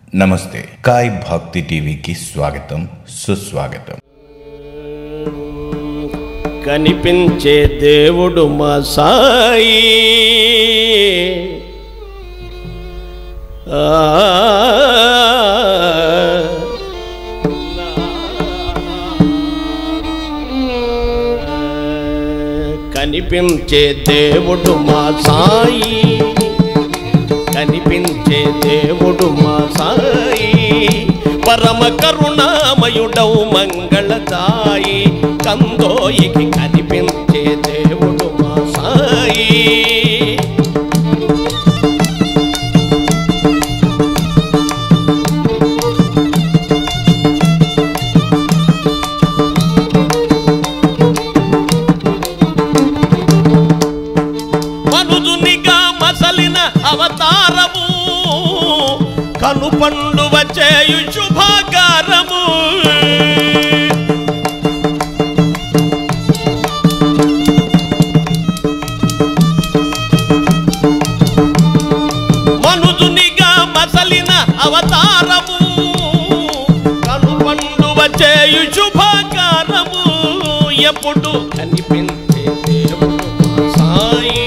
నమస్తే కాయ్ భక్తి టీవీకి స్వాగతం సుస్వాగతం కనిపించే దేవుడు మా సాయి ఆ, కనిపించే దేవుడు మా సాయి కనిపించే దేవుడు మా సాయి పరమ కరుణామయుడవు మంగళదాయి కందోయికి కనిపించే దేవుడు మా సాయి మనుజునిగా మసలిన అవతారము కనుపండువ చేయు శుభాకారము మనుజునిగా మసలిన అవతారము కనుపండువ చేయు శుభాకారము ఎప్పుడు కనిపించే దేవుడు మా సాయి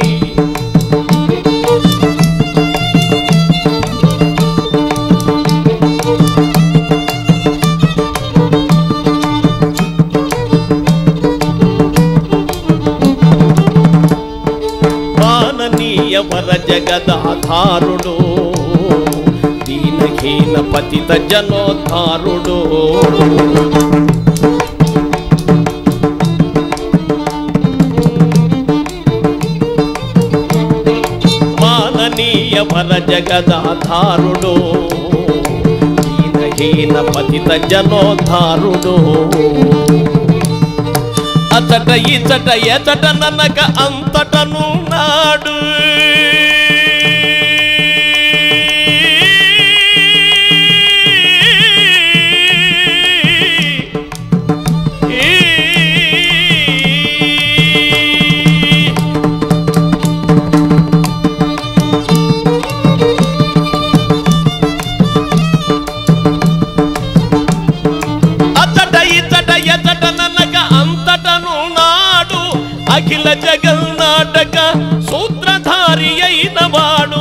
మాననీయ వర జగదాధారుడు దీనహీన పతిత జనోద్ధారుడు మాననీయ వర జగదాధారుడు దీనహీన పతిత జనోద్ధారుడు అతట ఇతట ఎతట ననక అంతటను నాడు అతట ఇతట ఎతట ననక అంతటను నాడు అఖిల జగన్నాటక సూత్రధారి అయిన వాడు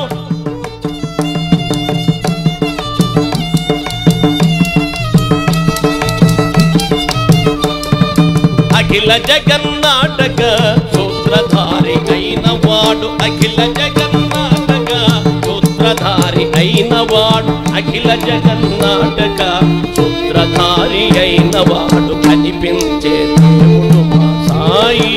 అఖిల జగన్నాటక సూత్రధారి అయిన వాడు అఖిల జగన్నాటక సూత్రధారి అయిన వాడు అఖిల జగన్నాటక సూత్రధారి అయిన వాడు కనిపించే దేవుడు మా సాయి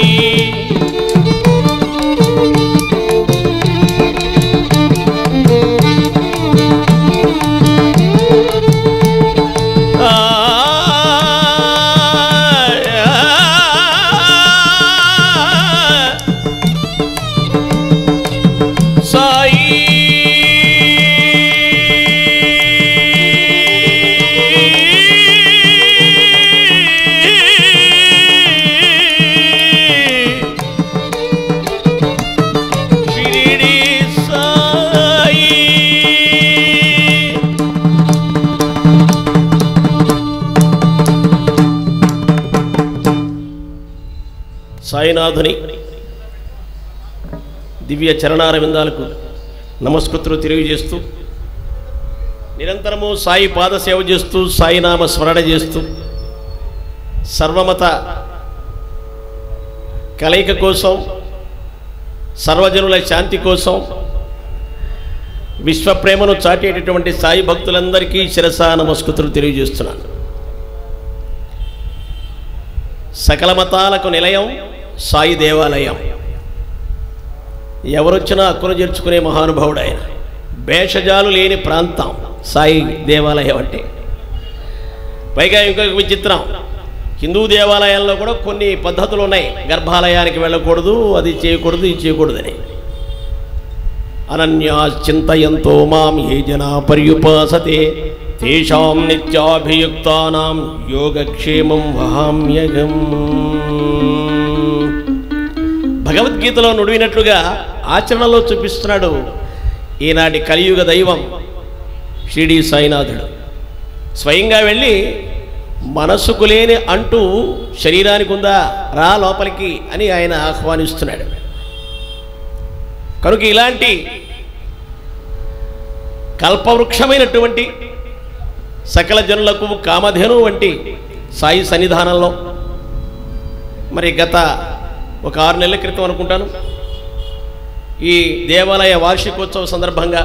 సాయి షిరిడి సాయి సాయినాథుని దివ్య చరణారవిందాలకు నమస్కృతులు తెలియజేస్తూ నిరంతరము సాయి పాద సేవ చేస్తూ సాయినామ స్మరణ చేస్తూ సర్వమత కలయిక కోసం సర్వజనుల శాంతి కోసం విశ్వప్రేమను చాటేటటువంటి సాయి భక్తులందరికీ శిరస నమస్కృతులు తెలియజేస్తున్నాను సకల మతాలకు నిలయం సాయి దేవాలయం ఎవరొచ్చినా హక్కును చేర్చుకునే మహానుభావుడు ఆయన భేషజాలు లేని ప్రాంతం సాయి దేవాలయం అంటే పైగా ఇంకొక విచిత్రం హిందూ దేవాలయాల్లో కూడా కొన్ని పద్ధతులు ఉన్నాయి గర్భాలయానికి వెళ్ళకూడదు అది చేయకూడదు ఇది చేయకూడదని అనన్యా చింతయంతో మాం ఏ జనా పర్యుపాసతే తేషాం నిత్యాభియుక్తానాం యోగక్షేమం వహామ్యగం భగవద్గీతలో నుడివినట్లుగా ఆచరణలో చూపిస్తున్నాడు ఈనాటి కలియుగ దైవం షిరిడి సాయినాథుడు స్వయంగా వెళ్ళి మనసుకు లేని అంటూ శరీరానికి ఉందా రా లోపలికి అని ఆయన ఆహ్వానిస్తున్నాడు కనుక ఇలాంటి కల్పవృక్షమైనటువంటి సకల జనులకు కామధేను వంటి సాయి సన్నిధానంలో మరి గత ఒక ఆరు నెలల క్రితం అనుకుంటాను ఈ దేవాలయ వార్షికోత్సవ సందర్భంగా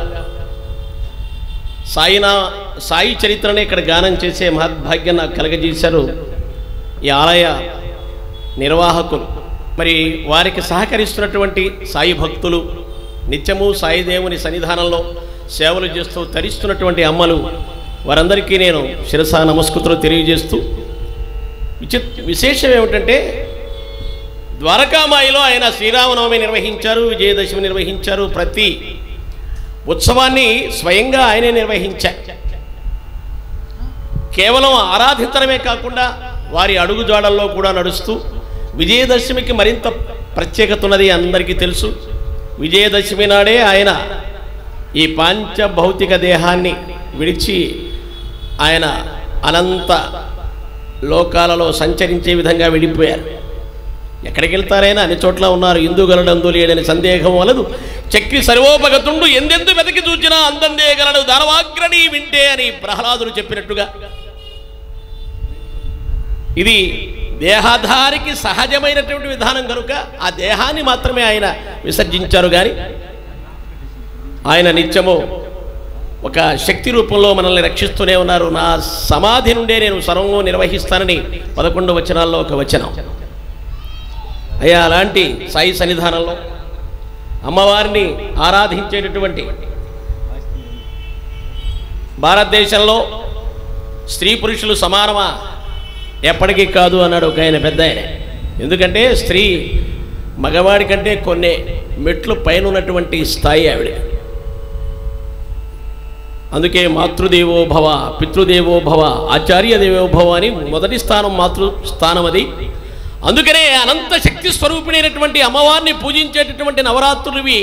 సాయినా సాయి చరిత్రని ఇక్కడ గానం చేసే మహద్భాగ్యం నాకు కలగజేశారు ఈ ఆలయ నిర్వాహకులు మరి వారికి సహకరిస్తున్నటువంటి సాయి భక్తులు నిత్యము సాయి దేవుని సన్నిధానంలో సేవలు చేస్తూ తరిస్తున్నటువంటి అమ్మలు వారందరికీ నేను శిరసా నమస్కృతులు తెలియజేస్తూ విచిత్ విశేషం ఏమిటంటే ద్వారకామాయిలో ఆయన శ్రీరామనవమి నిర్వహించారు విజయదశమి నిర్వహించారు ప్రతి ఉత్సవాన్ని స్వయంగా ఆయనే నిర్వహించారు కేవలం ఆరాధించడమే కాకుండా వారి అడుగుజాడల్లో కూడా నడుస్తూ విజయదశమికి మరింత ప్రత్యేకత ఉన్నది అందరికీ తెలుసు విజయదశమి నాడే ఆయన ఈ పాంచభౌతిక దేహాన్ని విడిచి ఆయన అనంత లోకాలలో సంచరించే విధంగా విడిపోయారు ఎక్కడికి వెళ్తారైనా అన్ని చోట్ల ఉన్నారు ఇందు గలడందు లేడని సందేహం వలదు చక్రి సర్వోపగతుండు ఎందెందు వెతకి చూచినా అందందే గలడు దానవాగ్రణి వింటే అని ప్రహ్లాదుడు చెప్పినట్టుగా ఇది దేహాధారికి సహజమైనటువంటి విధానం కనుక ఆ దేహాన్ని మాత్రమే ఆయన విసర్జించారు కానీ ఆయన నిత్యము ఒక శక్తి రూపంలో మనల్ని రక్షిస్తూనే ఉన్నారు నా సమాధి నుండే నేను సర్వము నిర్వహిస్తానని పదకొండు వచనాల్లో ఒక వచనం అయ్యా అలాంటి సాయి సన్నిధానంలో అమ్మవారిని ఆరాధించేటటువంటి భారతదేశంలో స్త్రీ పురుషులు సమానమా ఎప్పటికీ కాదు అన్నాడు ఒక ఆయన పెద్ద ఆయన ఎందుకంటే స్త్రీ మగవాడి కంటే కొన్ని మెట్లు పైన ఉన్నటువంటి స్థాయి ఆవిడ అందుకే మాతృదేవో భవ పితృదేవో భవ ఆచార్య దేవో భవ అని మొదటి స్థానం మాతృ స్థానం అది అందుకనే అనంత శక్తి స్వరూపిణైనటువంటి అమ్మవారిని పూజించేటటువంటి నవరాత్రులు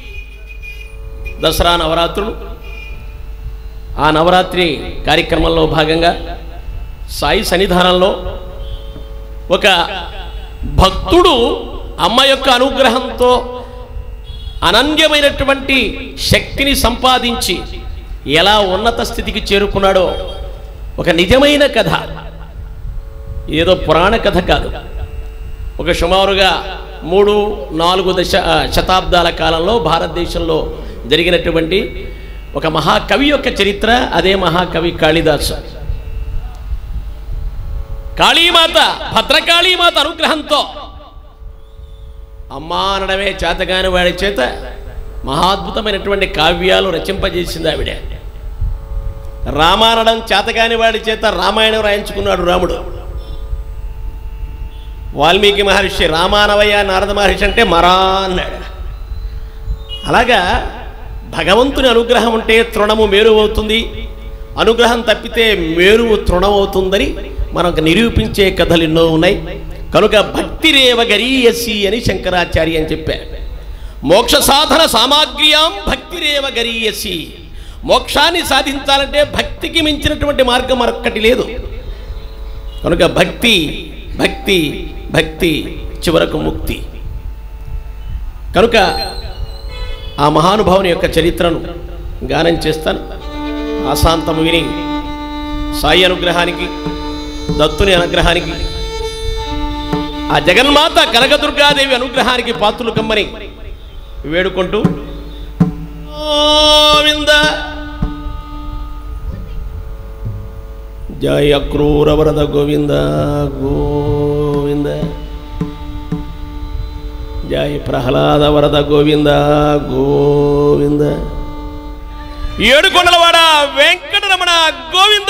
దసరా నవరాత్రులు ఆ నవరాత్రి కార్యక్రమంలో భాగంగా సాయి సన్నిధానంలో ఒక భక్తుడు అమ్మ యొక్క అనుగ్రహంతో అనన్యమైనటువంటి శక్తిని సంపాదించి ఎలా ఉన్నత స్థితికి చేరుకున్నాడో ఒక నిజమైన కథ ఏదో పురాణ కథ కాదు ఒక సుమారుగా మూడు నాలుగు దశ ఆ, శతాబ్దాల కాలంలో భారతదేశంలో జరిగినటువంటి ఒక మహాకవి యొక్క చరిత్ర అదే మహాకవి కాళిదాసు కాళీమాత భద్రకాళీమాత అనుగ్రహంతో అమ్మా అనడమే చేతగాని వాడి చేత మహాద్భుతమైనటువంటి కావ్యాలు రచింపజేసింది ఆవిడ రామానడం చేతగాని వాడి చేత రామాయణం రాయించుకున్నాడు రాముడు వాల్మీకి మహర్షి రామానవయ్య నారద మహర్షి అంటే మరా అన్నాడు అలాగా భగవంతుని అనుగ్రహం ఉంటే తృణము మేరు అవుతుంది అనుగ్రహం తప్పితే మేరువు తృణమవుతుందని మనకు నిరూపించే కథలు ఎన్నో ఉన్నాయి కనుక భక్తిరేవ గరీయసి అని శంకరాచార్య అని చెప్పారు మోక్ష సాధన సామాగ్ర్యాం భక్తిరేవ గరీయసి మోక్షాన్ని సాధించాలంటే భక్తికి మించినటువంటి మార్గం మరొక్కటి లేదు కనుక భక్తి భక్తి భక్తి చివరకు ముక్తి కనుక ఆ మహానుభావుని యొక్క చరిత్రను గానం చేస్తాను ఆశాంతము విని సాయి అనుగ్రహానికి దత్తుని అనుగ్రహానికి ఆ జగన్మాత కనకదుర్గాదేవి అనుగ్రహానికి పాత్రులు కమ్మని వేడుకుంటూ గోవింద జయ క్రూర వరద గోవింద గోవింద జయ ప్రహ్లాద వరద గోవింద గోవింద ఏడుకొండలవాడ వెంకటరమణ గోవింద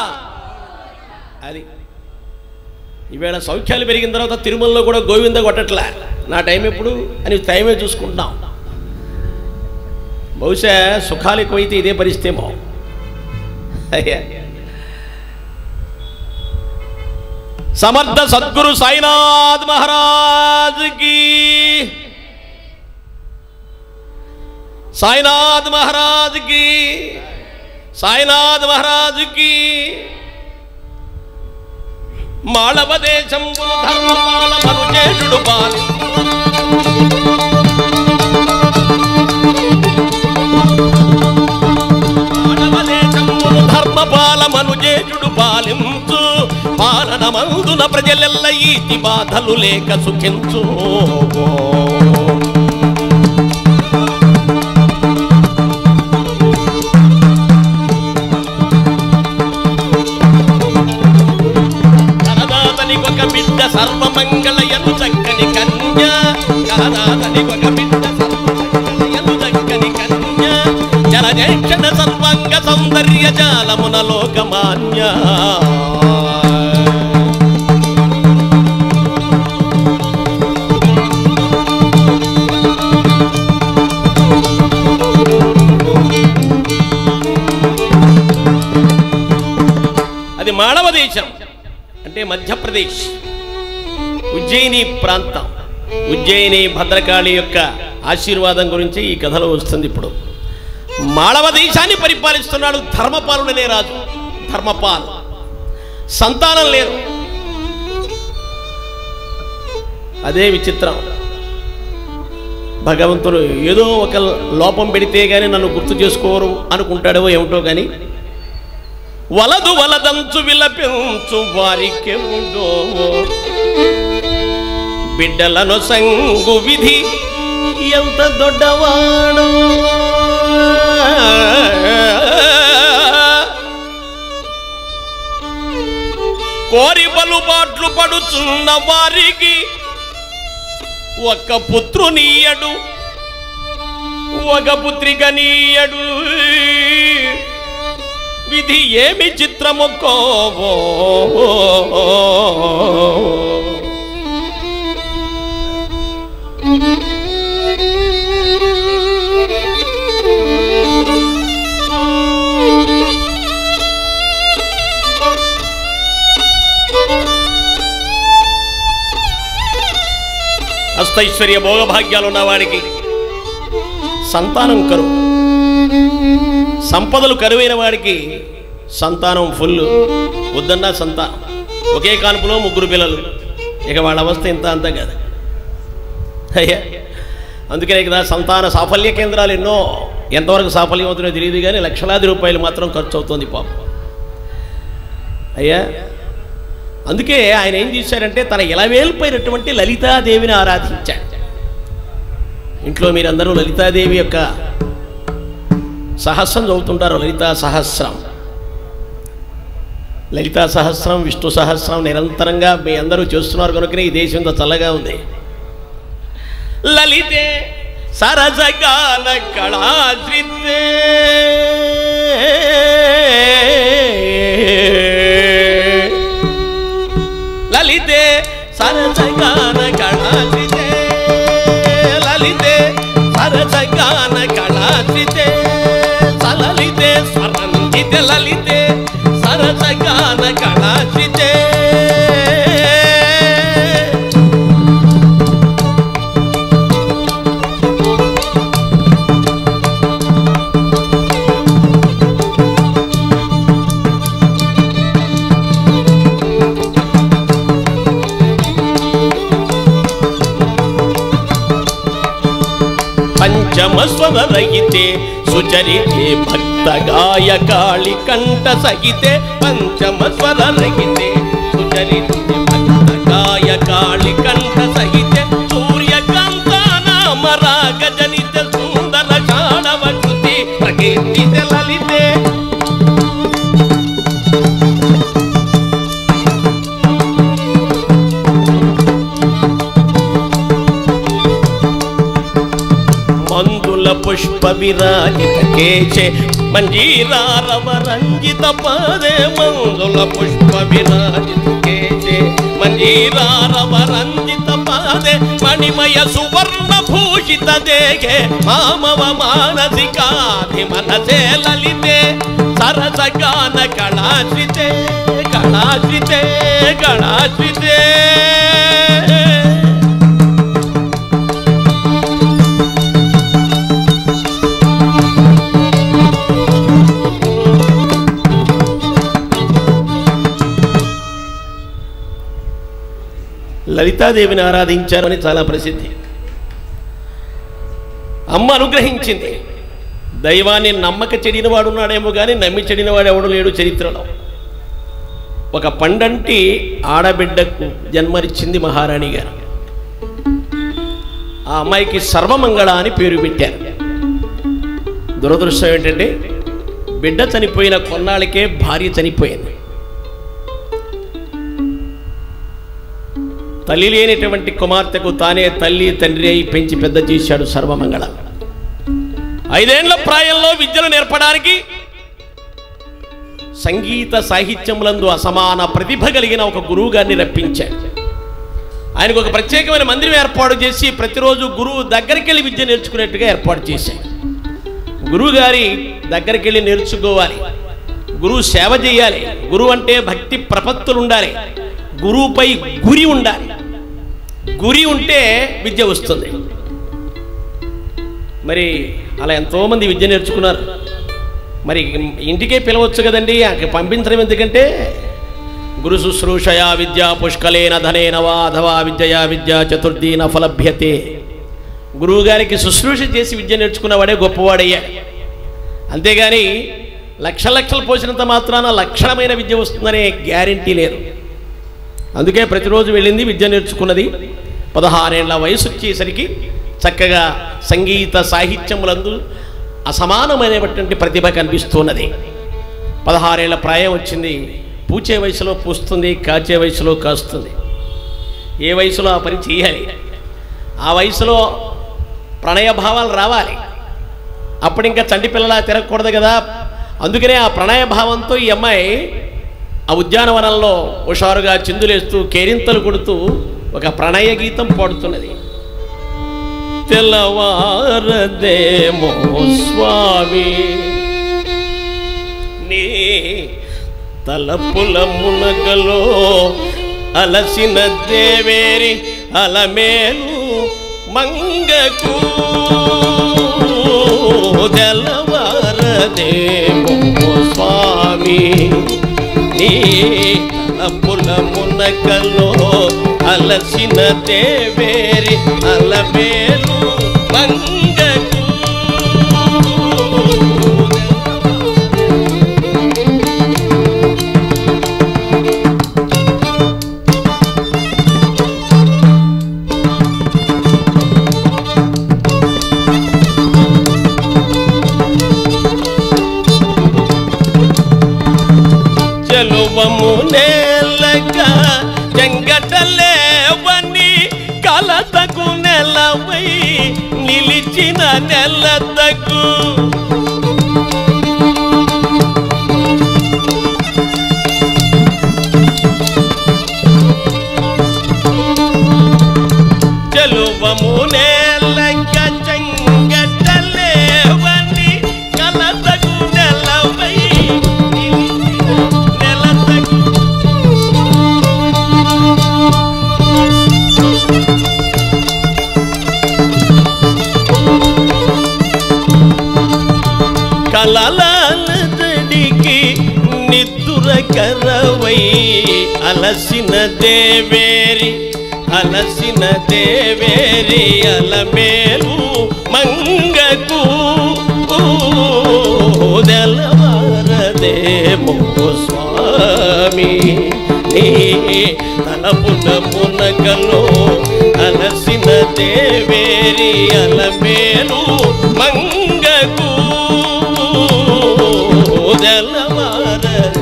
అది ఈవేళ సౌఖ్యాలు పెరిగిన తర్వాత తిరుమలలో కూడా గోవింద కొట్టట్లే నా టైం ఎప్పుడు అని టైమే చూసుకుంటున్నాం బహుశా సుఖాలు ఎక్కువైతే ఇదే పరిస్థితి ఏమో అయ్యా సమర్థ సద్గురు సాయినాథ్ మహారాజ్ కి సాయినాథ్ మహారాజ్ కి సాయినాథ్ మహారాజుకి మాళవ దేశం ధర్మపాల మనుజేషుడు పాలి మానవ దేశమును ధర్మపాల మనుజేషుడు పాలించు పాలన మందున ప్రజలెల్ల ఈతి బాధలు లేక సుఖించు కరదాతని ఒక బిడ్డ సర్వమంగళయను చక్కని కన్య కరదాతని ఒక బిడ్డ సర్వమంగళయను చక్కని కన్య జలజేక్షణ సర్వంగ సౌందర్య జాలమున లోకమాన్య అది మానవ దేశం అంటే మధ్యప్రదేశ్ ఉజ్జయిని ప్రాంతం ఉజ్జయిని భద్రకాళి యొక్క ఆశీర్వాదం గురించి ఈ కథలో వస్తుంది ఇప్పుడు మాళవ దేశాన్ని పరిపాలిస్తున్నాడు ధర్మపాలుడనే రాజు ధర్మపాల్ సంతానం లేదు అదే విచిత్రం భగవంతుడు ఏదో ఒక లోపం పెడితే గానీ నన్ను గుర్తు చేసుకోరు అనుకుంటాడో ఏమిటో కానీ వలదు వలదంచు విలపించు వారికెముడో బిడ్డలను సంగు విధి ఎంత దొడ్డవాడు కోరి బలుబాట్లు పడుచున్న వారికి ఒక్క పుత్రునీయడు ఒక పుత్రిక నీయడు విధి ఏమి చిత్రముకోవో అష్టైశ్వర్య భోగభాగ్యాలు ఉన్నవాడికి సంతానం కరువు సంపదలు కరువైన వాడికి సంతానం ఫుల్ వద్దన్నా సంతానం ఒకే కానుపులో ముగ్గురు పిల్లలు ఇక వాళ్ళ అవస్థ ఇంత అంతా కాదు అయ్యా అందుకనే కదా సంతాన సాఫల్య కేంద్రాలు ఎన్నో ఎంతవరకు సాఫల్యం అవుతుందో తెలియదు కానీ లక్షలాది రూపాయలు మాత్రం ఖర్చు అవుతుంది పాపం అయ్యా అందుకే ఆయన ఏం చేశారంటే తన ఇలవేల్పోయినటువంటి లలితాదేవిని ఆరాధించాడు ఇంట్లో మీరందరూ లలితాదేవి యొక్క సహస్రం చదువుతుంటారు లలితా సహస్రం లలితా సహస్రం విష్ణు సహస్రం నిరంతరంగా మీ అందరూ చేస్తున్నారు కనుకనే ఈ దేశం ఇంత చల్లగా ఉంది లలితే సరసగాన కళాశ్రితే లలితే సరసగాన కళాశ్రితే లలితే సరసగాన కళాశ్రితే సలలితే స్వరంజిత లలితే సరసగాన కళాశ్రితే పంచమస్వరహితే సుచరితే భక్త గాయ కాళి కంఠ సహితే పంచమస్వరహితే సుచరితే భక్త గాయ కాళి కంఠ సహితే సూర్యకాంత నామ రాగ జనిత సుందర షాణవ కృతి ప్రకీర్తిత లలితే మందుల పుష్ప విరాజిత కేశే మంజీరారవ రంజిత పాదే మందుల పుష్ప విరాజిత కేశే మంజీరారవ రంజిత పాదే మణిమయ సువర్ణ భూషిత దేహే మామవ మానసికాధి మనసే లలితే సరస గాన కళాశ్రితే కళాశ్రితే కళాశ్రితే లలితాదేవిని ఆరాధించారని చాలా ప్రసిద్ధి అమ్మ అనుగ్రహించింది దైవాన్ని నమ్మక చెడిన వాడు ఉన్నాడేమో కానీ నమ్మి చెడిన వాడు ఎవడు లేడు చరిత్రలో ఒక పండంటి ఆడబిడ్డకు జన్మనిచ్చింది మహారాణి గారు ఆ అమ్మాయికి సర్వమంగళ అని పేరు పెట్టారు దురదృష్టం ఏంటంటే బిడ్డ చనిపోయిన కొన్నాళ్ళకే భార్య చనిపోయింది తల్లి లేనటువంటి కుమార్తెకు తానే తల్లి తండ్రి అయి పెంచి పెద్ద చేశాడు సర్వమంగళ ఐదేండ్ల ప్రాయంలో విద్యను నేర్పడానికి సంగీత సాహిత్యములందు అసమాన ప్రతిభ కలిగిన ఒక గురువు గారిని రప్పించాడు ఆయనకు ఒక ప్రత్యేకమైన మందిరం ఏర్పాటు చేసి ప్రతిరోజు గురువు దగ్గరికి వెళ్ళి విద్య నేర్చుకునేట్టుగా ఏర్పాటు చేశాడు గురువు గారి దగ్గరికి వెళ్ళి నేర్చుకోవాలి గురువు సేవ చేయాలి గురువు అంటే భక్తి ప్రపత్తులు ఉండాలి గురువుపై గురి ఉండాలి గురి ఉంటే విద్య వస్తుంది మరి అలా ఎంతోమంది విద్య నేర్చుకున్నారు మరి ఇంటికే పిలవచ్చు కదండి అక్కడ పంపించడం ఎందుకంటే గురు శుశ్రూషయా విద్యా పుష్కలేన ధనేన వా అథవా విద్యయా విద్యా చతుర్థీన ఫలభ్యతే గురువు గారికి శుశ్రూష చేసి విద్య నేర్చుకున్నవాడే గొప్పవాడయ్యాడు అంతేగాని లక్ష లక్షలు పోసినంత మాత్రాన లక్షణమైన విద్య వస్తుందనే గ్యారంటీ లేదు అందుకే ప్రతిరోజు వెళ్ళింది విద్య నేర్చుకున్నది పదహారేళ్ల వయసు వచ్చేసరికి చక్కగా సంగీత సాహిత్యములందు అసమానమైనటువంటి ప్రతిభ కనిపిస్తున్నది పదహారేళ్ల ప్రాయం వచ్చింది పూచే వయసులో పూస్తుంది కాచే వయసులో కాస్తుంది ఏ వయసులో ఆ పని చేయాలి ఆ వయసులో ప్రణయ భావాలు రావాలి అప్పుడు ఇంకా చంటి పిల్లలా తిరగకూడదు కదా అందుకనే ఆ ప్రణయ భావంతో ఈ అమ్మాయి ఆ ఉద్యానవనంలో హుషారుగా చిందులేస్తూ కేరింతలు కొడుతూ ఒక ప్రణయ గీతం పాడుతున్నది తెల్లవారదేమో స్వామి నీ తలపుల మునగలో అలసిన దేవేరి అలమేలు మంగకు తెల్లవారదేమో స్వామి నీ తలపుల మునకలో అలసిన దేవేరి అలమేలు మంగకు చెలువము నేలక చెంగటలేవని కలతకు నెలవై నిలిచిన నెలతకు చెలువము నేలక చెంగటలేవని కలతకు నెలవై నిలిచిన నెలతకు కలలడికి నిద్దుర కరవై అలసిన దేవేరి అలసిన దేవేరి అలమేలు మంగకు తెల్లవారదేమో స్వామి నీ తలపున మునకలో అలసిన దేవేరి అలమేలు మంగకు తెల్లవార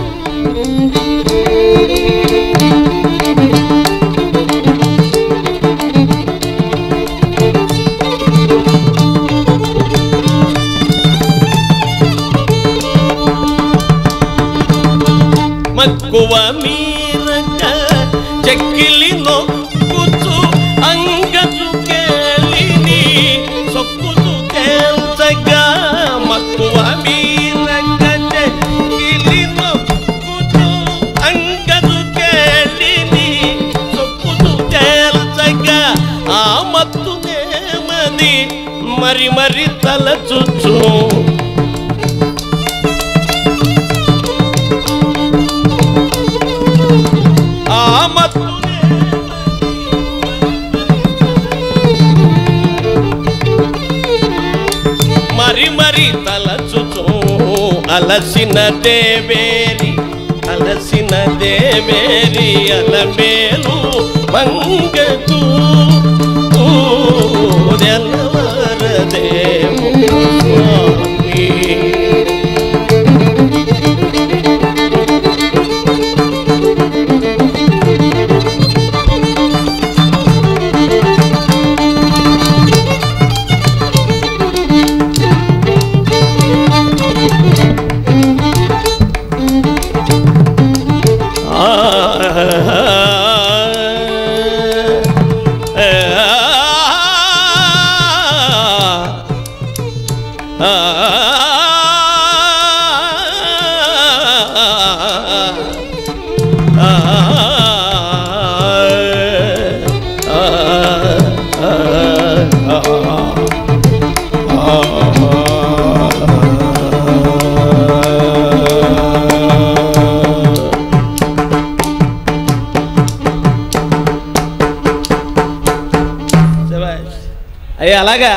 మక్కువ మీరక చెక్కిలి నొక్కుచు అంగచు కేలిని సొక్కుచు తేల్చగా మక్కువ మీరక చెక్కిలి నొక్కుచు అంగచు కేలిని సొక్కుచు తేల్చగా ఆ మత్తునేమది మరి మరి తలచుచు ఆ మత్తునే అలసిన దేవేరి అలసిన దేవేరి అలమేలు మంగతూ తెల్లవారదేమో స్వామి అయ్యా అలాగా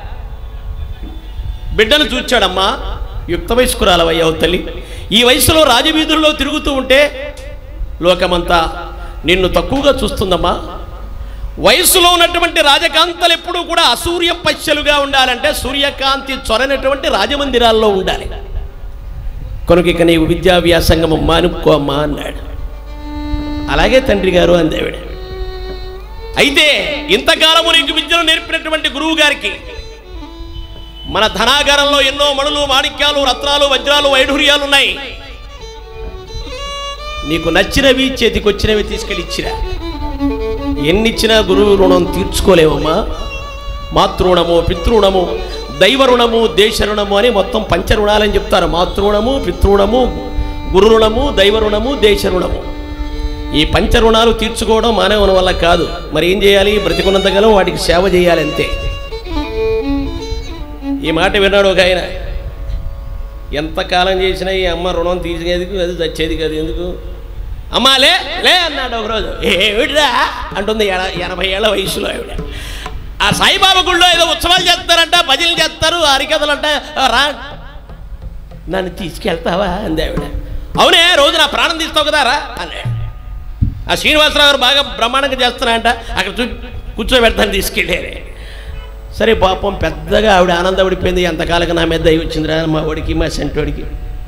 బిడ్డను చూచాడమ్మా యుక్త వయస్కురాలవయ్యావు తల్లి ఈ వయసులో రాజవీధుల్లో తిరుగుతూ ఉంటే లోకమంతా నిన్ను తక్కువగా చూస్తుందమ్మా వయసులో ఉన్నటువంటి రాజకాంతలు ఎప్పుడూ కూడా అసూర్య పశ్చలుగా ఉండాలంటే సూర్యకాంతి చొరనటువంటి రాజమందిరాల్లో ఉండాలి కనుక ఇక నీవు విద్యా వ్యాసంగం మానుకో అమ్మా అన్నాడు అలాగే తండ్రి గారు అందేవిడ అయితే ఇంతకాలము నీకు విద్యను నేర్పినటువంటి గురువు గారికి మన ధనాగారంలో ఎన్నో మణులు మాణిక్యాలు రత్నాలు వజ్రాలు వైఢూర్యాలు ఉన్నాయి నీకు నచ్చినవి చేతికొచ్చినవి తీసుకెళ్ళి ఇచ్చిరా ఎన్నిచ్చినా గురువు రుణం తీర్చుకోలేవమ్మా మాతృణము పితృణము దైవ రుణము దేశ రుణము అని మొత్తం పంచ రుణాలని చెప్తారు మాతృణము పితృణము గురు రుణము దైవ రుణము దేశ రుణము ఈ పంచ రుణాలు తీర్చుకోవడం మానవుని వల్ల కాదు మరి ఏం చేయాలి బ్రతికున్నంతకాలం వాటికి సేవ చేయాలి అంతే ఈ మాట విన్నాడు ఒక ఆయన ఎంతకాలం చేసినా ఈ అమ్మ రుణం తీసేందుకు అది చచ్చేది కాదు ఎందుకు అమ్మా లే లే అన్నాడు ఒకరోజు ఏమిటిరా అంటుంది ఎన- ఎనభై ఏళ్ళ వయసులో ఆవిడ ఆ సాయిబాబా గుళ్ళో ఏదో ఉత్సవాలు చేస్తారంట భజనలు చేస్తారు హరికథలు అంట రా నన్ను తీసుకెళ్తావా అంది ఆవిడ అవునే రోజు నా ప్రాణం తీస్తావు కదా రా అన్నాడు ఆ శ్రీనివాసరావు గారు బాగా బ్రహ్మాండంగా చేస్తున్నారంట అక్కడ చూ కూర్చోబెడతాను తీసుకెళ్ళారు సరే పాపం పెద్దగా ఆవిడ ఆనందపడిపోయింది ఎంతకాలంగా నా మీద దయ వచ్చిందిరా మా వాడికి మా సెంటోడికి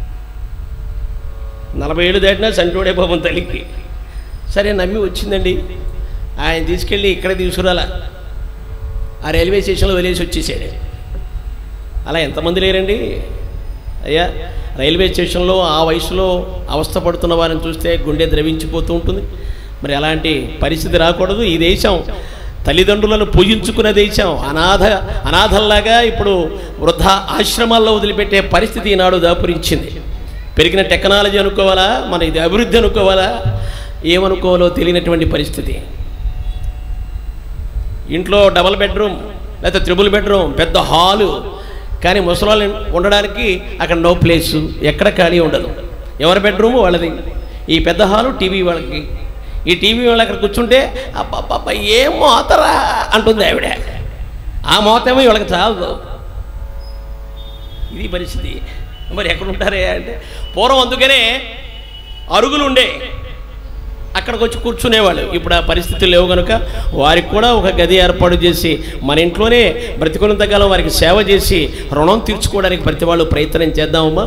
నలభై ఏళ్ళు దాటినా సెంటోడే పాపం తల్లికి సరే నమ్మి వచ్చిందండి ఆయన తీసుకెళ్ళి ఇక్కడే తీసుకురాలా ఆ రైల్వే స్టేషన్లో వదిలేసి వచ్చేసాడు అలా ఎంతమంది లేరండి అయ్యా రైల్వే స్టేషన్లో ఆ వయసులో అవస్థ పడుతున్న వారిని చూస్తే గుండె ద్రవించిపోతూ ఉంటుంది మరి అలాంటి పరిస్థితి రాకూడదు ఈ దేశం తల్లిదండ్రులను పూజించుకునే దేశం అనాథ అనాథల్లాగా ఇప్పుడు వృద్ధ ఆశ్రమాల్లో వదిలిపెట్టే పరిస్థితి ఈనాడు దాపురించింది పెరిగిన టెక్నాలజీ అనుకోవాలా మన ఇది అభివృద్ధి అనుకోవాలా ఏమనుకోవాలో తెలియనటువంటి పరిస్థితి ఇంట్లో డబల్ బెడ్రూమ్ లేకపోతే త్రిబుల్ బెడ్రూమ్ పెద్ద హాలు కానీ ముసలాళ్ళు ఉండడానికి అక్కడ నో ప్లేసు ఎక్కడ ఖాళీ ఉండదు ఎవరి బెడ్రూమ్ వాళ్ళది ఈ పెద్ద హాలు టీవీ వాళ్ళకి ఈ టీవీ వాళ్ళు అక్కడ కూర్చుంటే అబ్బబ్బబ్బ ఏం మోతరా అంటుంది ఆవిడ ఆ మోతేమో వీళ్ళకి చాలదు ఇది పరిస్థితి మరి ఎక్కడ ఉంటారే అంటే పూర్వం అందుకనే అరుగులు ఉండే అక్కడికి వచ్చి కూర్చునేవాళ్ళు ఇప్పుడు ఆ పరిస్థితులు లేవు కనుక వారికి కూడా ఒక గది ఏర్పాటు చేసి మన ఇంట్లోనే బ్రతికున్నంతకాలం వారికి సేవ చేసి రుణం తీర్చుకోవడానికి ప్రతి వాళ్ళు ప్రయత్నం చేద్దామమ్మా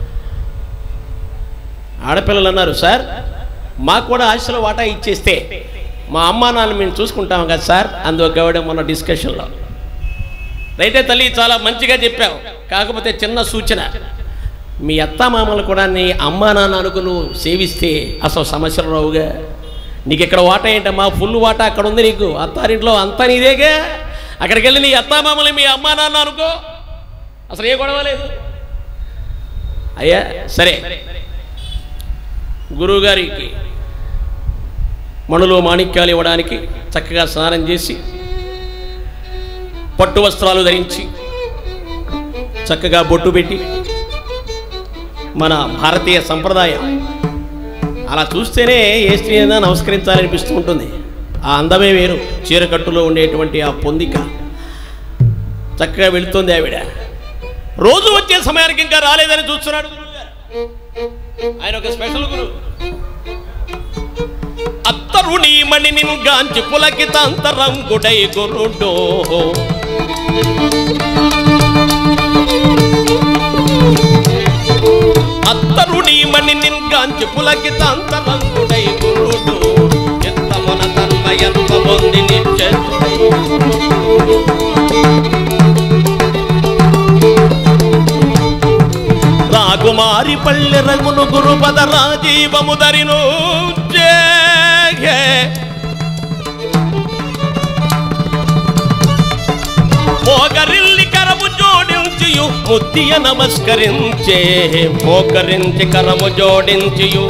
ఆడపిల్లలు అన్నారు సార్ మాకు కూడా ఆశలో వాటా ఇచ్చేస్తే మా అమ్మా నాన్న మేము చూసుకుంటాం కదా సార్ అందుకు ఆవిడ మొన్న డిస్కషన్లో రైతే తల్లి చాలా మంచిగా చెప్పావు కాకపోతే చిన్న సూచన మీ అత్త మామలు కూడా నీ అమ్మా నాన్న అనుకు నువ్వు సేవిస్తే అసలు సమస్యలు రావుగా నీకు ఇక్కడ వాటా ఏంటమ్మా ఫుల్ వాటా అక్కడ ఉంది నీకు అత్తారింట్లో అంతా నీదేగా అక్కడికి వెళ్ళి నీ అత్త మామలు మీ అమ్మా నాన్న అనుకో అసలు ఏ గొడవ లేదు అయ్యా సరే గురువుగారికి మణులు మాణిక్యాలు ఇవ్వడానికి చక్కగా స్నానం చేసి పట్టు వస్త్రాలు ధరించి చక్కగా బొట్టు పెట్టి మన భారతీయ సంప్రదాయం అలా చూస్తేనే ఏ స్త్రీ అయినా నమస్కరించాలనిపిస్తూ ఉంటుంది ఆ అందమే వేరు చీరకట్టులో ఉండేటువంటి ఆ పొందిక చక్కగా వెళుతుంది ఆవిడ రోజు వచ్చే సమయానికి ఇంకా రాలేదని చూస్తున్నాడు గురువుగారు. ఆయన ఒక స్పెషల్ గురు అత్తరుణి మణిని గాంచి పులకితాంతరంగుడై గురుడో అత్తరుణి మణిని గాంచి పులకితాంతరంగుడై గురుడు చిత్తమున తన్మయత్వ పొంది నిత్యుడై రాకుమారి పల్లె రఘును గురుపద రాజీవము దరిను జేగే. మోకరిల్లి కరము జోడించియు ముద్దియ నమస్కరించే మోకరించి కరము జోడించియు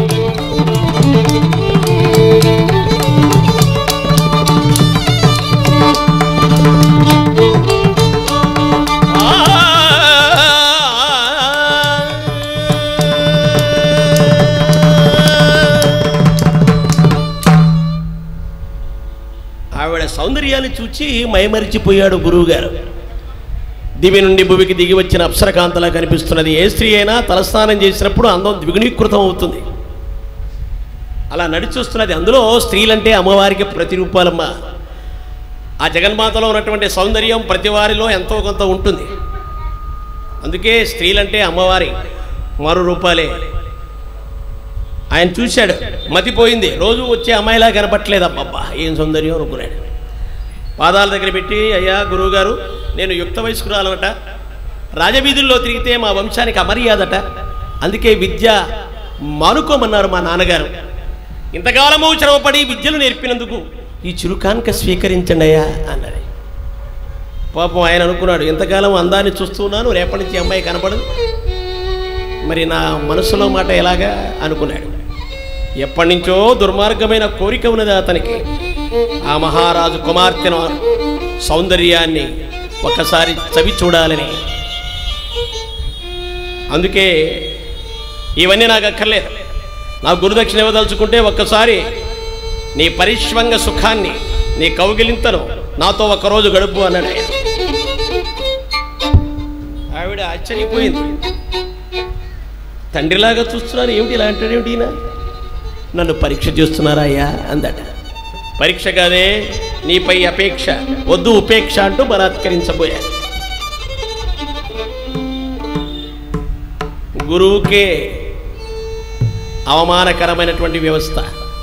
ఆవిడ సౌందర్యాన్ని చూచి మైమరిచిపోయాడు గురువుగారు దివి నుండి భూమికి దిగి వచ్చిన అప్సరకాంతలా కనిపిస్తున్నది ఏ స్త్రీ అయినా తలస్నానం చేసినప్పుడు అందం ద్విగుణీకృతం అవుతుంది అలా నడిచొస్తున్నది అందులో స్త్రీలంటే అమ్మవారికి ప్రతిరూపాలమ్మ ఆ జగన్మాతలో ఉన్నటువంటి సౌందర్యం ప్రతి వారిలో ఎంతో కొంత ఉంటుంది అందుకే స్త్రీలంటే అమ్మవారి మరో రూపాలే ఆయన చూశాడు మతిపోయింది రోజు వచ్చే అమ్మాయిలా కనపట్లేదు అబ్బబ్బా ఏం సౌందర్యం అనుకున్నాడు పాదాల దగ్గర పెట్టి అయ్యా గురువుగారు నేను యుక్త వయస్కురాలనట రాజవీధుల్లో తిరిగితే మా వంశానికి అమర్యాదట అందుకే విద్య మానుకోమన్నారు మా నాన్నగారు ఇంతకాలము శ్రమపడి విద్యలు నేర్పినందుకు ఈ చురుకాంక స్వీకరించండి అయ్యా అన్నది పాపం ఆయన అనుకున్నాడు ఇంతకాలం అందాన్ని చూస్తున్నాను రేపటి నుంచి ఈ అమ్మాయి కనపడదు మరి నా మనసులో మాట ఎలాగా అనుకున్నాడు ఎప్పటి నుంచో దుర్మార్గమైన కోరిక ఉన్నది అతనికి ఆ మహారాజు కుమార్తెను సౌందర్యాన్ని ఒక్కసారి చవి చూడాలని అందుకే ఇవన్నీ నాకు అక్కర్లేదు నా గురుదక్షిణ ఇవ్వదలుచుకుంటే ఒక్కసారి నీ పరిశ్వంగ సుఖాన్ని నీ కౌగిలింతను నాతో ఒక్కరోజు గడుపు అన్నాడు ఆయన ఆవిడ ఆశ్చర్యపోయింది తండ్రిలాగా చూస్తున్నాను ఏమిటి ఇలా అంటాడు ఏమిటి ఈయన నన్ను పరీక్ష చేస్తున్నారా అయ్యా అందట పరీక్ష కాదే నీపై అపేక్ష వద్దు ఉపేక్ష అంటూ బలాత్కరించబోయాడు గురువుకే అవమానకరమైనటువంటి వ్యవస్థ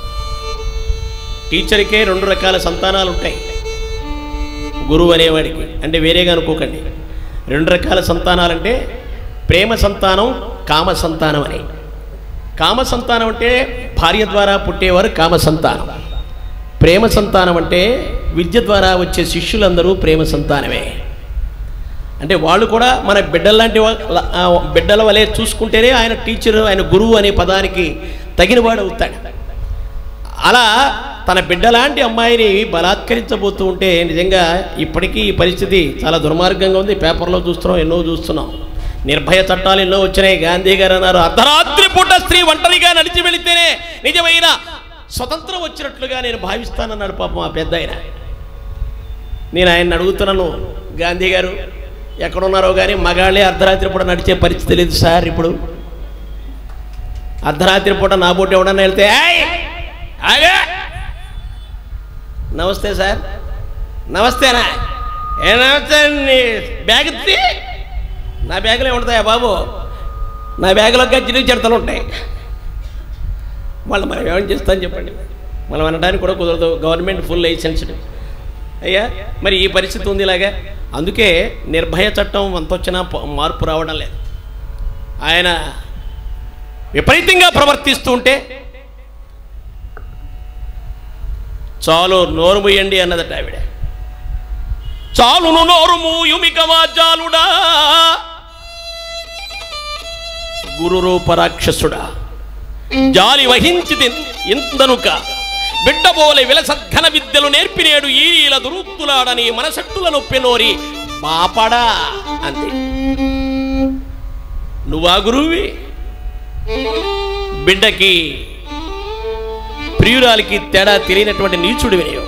టీచర్కే రెండు రకాల సంతానాలు ఉంటాయి గురువు అనేవాడికి అంటే వేరేగా అనుకోకండి రెండు రకాల సంతానాలంటే ప్రేమ సంతానం కామ సంతానం అని కామ సంతానం అంటే భార్య ద్వారా పుట్టేవారు కామ సంతానం ప్రేమ సంతానం అంటే విద్య ద్వారా వచ్చే శిష్యులందరూ ప్రేమ సంతానమే అంటే వాళ్ళు కూడా మన బిడ్డల్లాంటి వా- ఆ బిడ్డల వలె చూసుకుంటేనే ఆయన టీచరు ఆయన గురువు అనే పదానికి తగినవాడు అవుతాడు అలా తన బిడ్డలాంటి అమ్మాయిని బలాత్కరించబోతూ ఉంటే నిజంగా ఇప్పటికీ ఈ పరిస్థితి చాలా దుర్మార్గంగా ఉంది పేపర్లో చూస్తున్నాం ఎన్నో చూస్తున్నాం నిర్భయ చట్టాలు ఎన్నో వచ్చినాయి గాంధీ గారు అన్నారు అర్ధరాత్రి పూట స్త్రీ ఒంటరిగా నడిచి వెళితేనే నిజమైన స్వతంత్రం వచ్చినట్లుగా నేను భావిస్తానన్నాడు పాపం ఆ పెద్ద ఆయన నేను ఆయన అడుగుతున్నాను గాంధీ గారు ఎక్కడున్నారో కానీ మగాళ్ళే అర్ధరాత్రి పూట నడిచే పరిస్థితి లేదు సార్ ఇప్పుడు అర్ధరాత్రి పూట నా బోటు ఎవడన్నా వెళ్తే "ఏయ్! ఆగు! నమస్తే సార్ నమస్తేనా ఏ నమస్తే నీ బ్యాగ్ తీ నా బ్యాగులో ఉంటాయా బాబు నా బ్యాగులో గజ్జిలు చెడతలు ఉంటాయి వాళ్ళు మనం ఏమని చేస్తామని చెప్పండి మనం అనడానికి కూడా కుదరదు గవర్నమెంట్ ఫుల్ లైసెన్స్డ్ అయ్యా మరి ఈ పరిస్థితి ఉంది ఇలాగా అందుకే నిర్భయ చట్టం అంత వచ్చినా ప- మార్పు రావడం లేదు ఆయన విపరీతంగా ప్రవర్తిస్తూ ఉంటే చాలు నోరు మూయండి అన్నదట ఆవిడ చాలును నోరు మూయుమిక వాచాలుడా గురు రూప రాక్షసుడా జాలి వహించితి ఇంతనుక బిడ్డబోలె విలసద్ఘన విద్యలు నేర్పినేడు ఈల దురుత్తులాడని మనసట్టుల నొప్పినోరి పాపడా అంది నువ్వా గురువి బిడ్డకి ప్రియురాలికి తేడా తెలియనటువంటి నీచుడు వినయం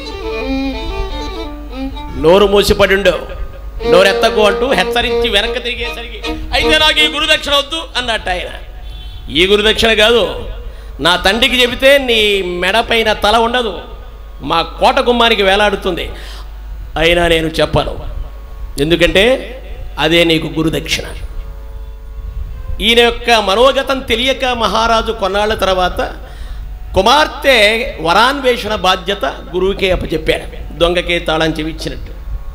నోరు మూసిపడిండు నోరెత్తకు అంటూ హెచ్చరించి వెనక తిరిగేసరికి అయితే నాకు ఈ గురుదక్షిణ వద్దు అన్నట్టు ఆయన ఈ గురుదక్షిణ కాదు నా తండ్రికి చెబితే నీ మెడపైన తల ఉండదు మా కోట గుమ్మానికి వేలాడుతుంది అయినా నేను చెప్పను ఎందుకంటే అదే నీకు గురుదక్షిణ ఈయన యొక్క మనోగతం తెలియక మహారాజు కొన్నాళ్ళ తర్వాత కుమార్తె వరాన్వేషణ బాధ్యత గురువుకే అప్పచెప్పాడు దొంగకే తాళం చెవి ఇచ్చినట్టు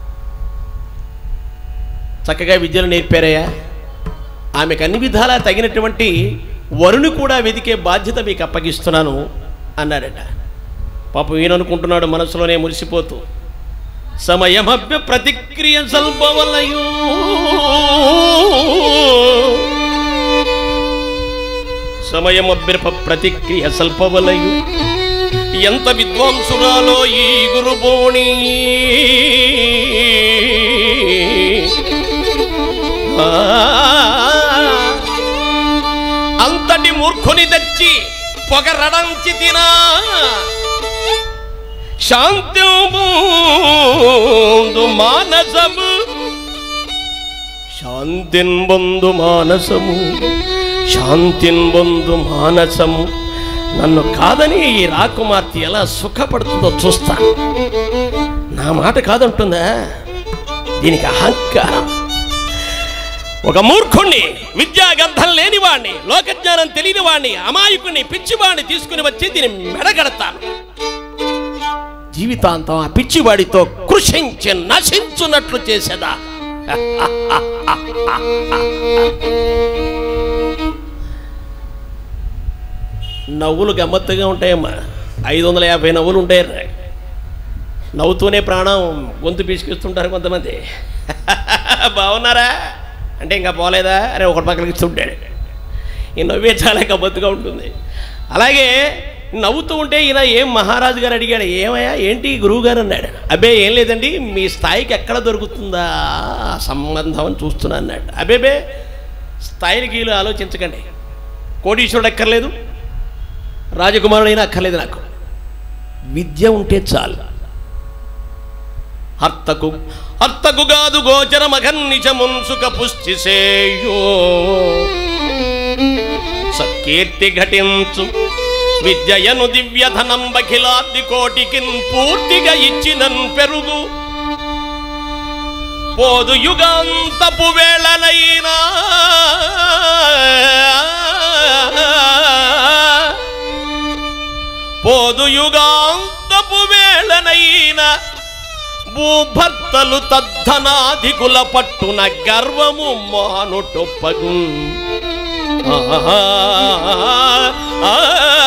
చక్కగా విద్యలు నేర్పారయ్యా ఆమెకు అన్ని విధాలా తగినటువంటి వరుని కూడా వెదికే బాధ్యత మీకు అప్పగిస్తున్నాను అన్నాడట పాపం ఈయన అనుకుంటున్నాడు మనసులోనే మురిసిపోతూ సమయమభ్య ప్రతిక్రియ సల్పవలయు సమయమభ్య ప్రతిక్రియ సల్పవలయు ఎంత విద్వాంసురాలో ఈ గురుబోణి ఆ, అంతటి మూర్ఖుని తెచ్చి పొగరడంచి తినా శాంతింబు మానసము శాంతింబొందు మానసము శాంతింబొందు మానసము నన్ను కాదని ఈ రాకుమార్తె ఎలా సుఖపడుతుందో చూస్తా నా మాట కాదంటుందా దీనికి అహంకారం ఒక మూర్ఖుణ్ణి విద్యా గంధం లేనివాణ్ణి లోకజ్ఞానం తెలియని వాణ్ణి అమాయకుని పిచ్చివాణ్ణి తీసుకుని వచ్చి దీన్ని మెడగడతాను జీవితాంతం ఆ పిచ్చివాడితో కృషించి నశించున్నట్లు చేసేదా నవ్వులు గమ్మత్తుగా ఉంటాయమ్మా ఐదు వందల యాభై నవ్వులు ఉంటాయి నవ్వుతూనే ప్రాణం గొంతు పీసుకిస్తుంటారు కొంతమంది బాగున్నారా అంటే ఇంకా పోలేదా అరే ఒకటి పక్కలకి ఇస్తుంటాడు ఈ నవ్వే చాలా గమ్మత్తుగా ఉంటుంది అలాగే నవ్వుతూ ఉంటే ఈయన ఏం మహారాజు గారు అడిగాడు ఏమయ్యా ఏంటి గురువు గారు అన్నాడు అబ్బే ఏం లేదండి మీ స్థాయికి ఎక్కడ దొరుకుతుందా ఆ సంబంధం అని చూస్తున్నా అన్నాడు అబ్బేబే స్థాయిని గీలు ఆలోచించకండి కోటీశ్వరుడు అక్కర్లేదు రాజకుమారుడైనా అక్కర్లేదు నాకు విద్య ఉంటే చాలు హర్తకు హర్తకు కాదు గోచర మఘన్నిచమున్సుక పుష్టి సేయో సత్కీర్తి ఘటించు విద్యయను దివ్యధనం బఖిలాది కోటికిన్ పూర్తిగా ఇచ్చినన్ పెరుగు పోదు యుగాంతపు వేళనైనా పోదు యుగాంతపు వేళనైనా భూభర్తలు తద్ధనాధికుల పట్టున గర్వము మానుటొప్పగు ఆ, ఆ,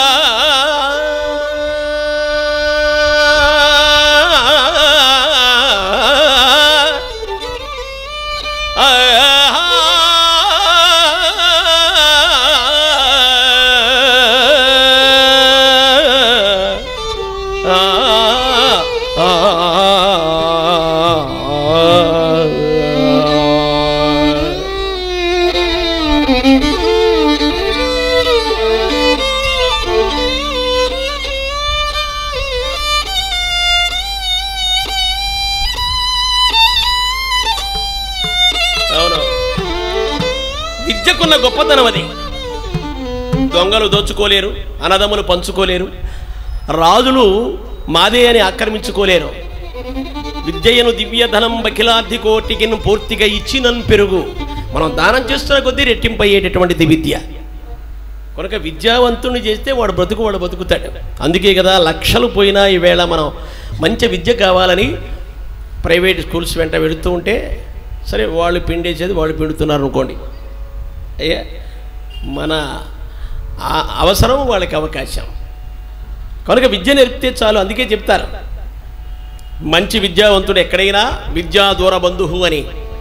అవును విద్యకున్న గొప్పతనం అది దొంగలు దోచుకోలేరు అన్నదమ్ములు పంచుకోలేరు రాజులు మాదే అని ఆక్రమించుకోలేరు విద్యయను దివ్యధనం బకిలార్థి కోటికి పూర్తిగా ఇచ్చినన్ పెరుగు మనం దానం చేస్తున్న కొద్దీ రెట్టింపయ్యేటటువంటిది విద్య కనుక విద్యావంతుని చేస్తే వాడు బ్రతుకు వాడు బతుకుతాడు అందుకే కదా లక్షలు పోయినా ఈవేళ మనం మంచి విద్య కావాలని ప్రైవేట్ స్కూల్స్ వెంట వెళుతూ ఉంటే సరే వాళ్ళు పిండేసేది వాళ్ళు పిండుతున్నారు అనుకోండి అయ్యా మన ఆ అవసరం వాళ్ళకి అవకాశం కనుక విద్య నేర్పితే చాలు అందుకే చెప్తారు మంచి విద్యావంతుడు ఎక్కడైనా విద్యా దూర బంధువు అని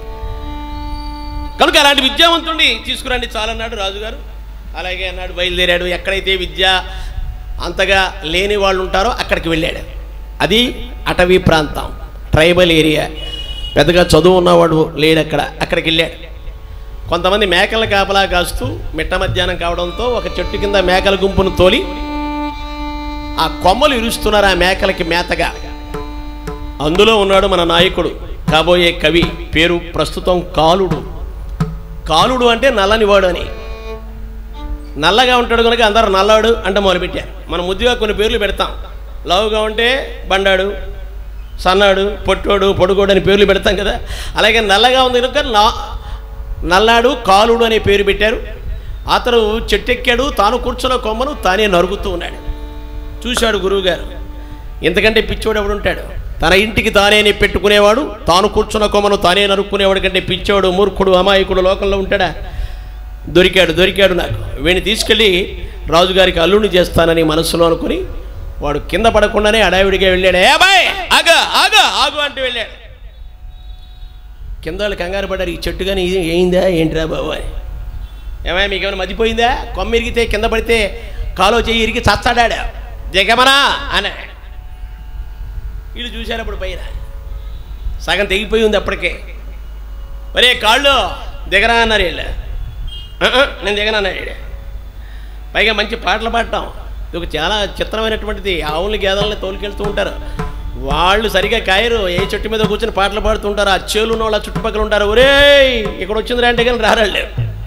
కనుక అలాంటి విద్యావంతుడిని తీసుకురండి చాలన్నాడు రాజుగారు అలాగే అన్నాడు బయలుదేరాడు ఎక్కడైతే విద్య అంతగా లేని వాళ్ళు ఉంటారో అక్కడికి వెళ్ళాడు అది అటవీ ప్రాంతం ట్రైబల్ ఏరియా పెద్దగా చదువు ఉన్నవాడు లేడు అక్కడ అక్కడికి వెళ్ళాడు కొంతమంది మేకల కాపలా కాస్తూ మిట్ట మధ్యాహ్నం కావడంతో ఒక చెట్టు కింద మేకల గుంపును తోలి ఆ కొమ్మలు ఇరుస్తున్నారు ఆ మేకలకి మేతగా అందులో ఉన్నాడు మన నాయకుడు కాబోయే కవి పేరు ప్రస్తుతం కాలుడు కాలుడు అంటే నల్లనివాడు అని నల్లగా ఉంటాడు కనుక అందరూ నల్లాడు అంటే మొదలుపెట్టారు మనం ముద్దుగా కొన్ని పేర్లు పెడతాం లావుగా ఉంటే బండాడు సన్నాడు పొట్టోడు పొడుగోడు అని పేర్లు పెడతాం కదా అలాగే నల్లగా ఉంది కనుక నా నల్లాడు కాలుడు అనే పేరు పెట్టారు అతను చెట్టెక్కాడు తాను కూర్చున్న కొమ్మను తానే నరుగుతూ ఉన్నాడు చూశాడు గురువుగారు ఇంతకంటే పిచ్చోడు ఎవడు ఉంటాడు తన ఇంటికి తానే పెట్టుకునేవాడు తాను కూర్చున్న కొమ్మను తానే నరుక్కునేవాడు కంటే పిచ్చోడు మూర్ఖుడు అమాయకుడు లోకంలో ఉంటాడా దొరికాడు దొరికాడు నాకు వీడిని తీసుకెళ్ళి రాజుగారికి అల్లుడిని చేస్తానని మనసులో అనుకుని వాడు కింద పడకుండానే అడావిడిగా వెళ్ళాడు ఏ బాయ్ ఆగ ఆగ ఆగు అంటూ వెళ్ళాడు కింద వాళ్ళు కంగారు పడ్డారు ఈ చెట్టు కానీ ఇది ఏందా ఏంటిరా బాబు అని ఏమైనా మీకు ఏమైనా మర్చిపోయిందా కొమ్మ ఇరిగితే కింద పడితే కాలో చెయ్యి ఇరిగి చచ్చాడాడు దిగమనా అని వీళ్ళు చూశారు అప్పుడు పైన సగం తెగిపోయి ఉంది అప్పటికే మరే కాళ్ళు దిగరా అన్నారు వీళ్ళు "ఆ, ఆ, నేను దిగను అన్నాడు వీడు. పైగా మంచి పాటలు పాడటం ఇది ఒక చాలా చిత్రమైనటువంటిది ఆవుల్ని గేదెలని తోలుకెళ్తూ ఉంటారు వాళ్ళు సరిగా కాయరు ఏ చెట్టు మీద కూర్చొని పాటలు పాడుతుంటారు ఆ చేలు ఉన్న వాళ్ళ చుట్టుపక్కల ఉంటారు ఒరేయ్ ఇక్కడ వచ్చింది అంటే కానీ రారాళ్ళు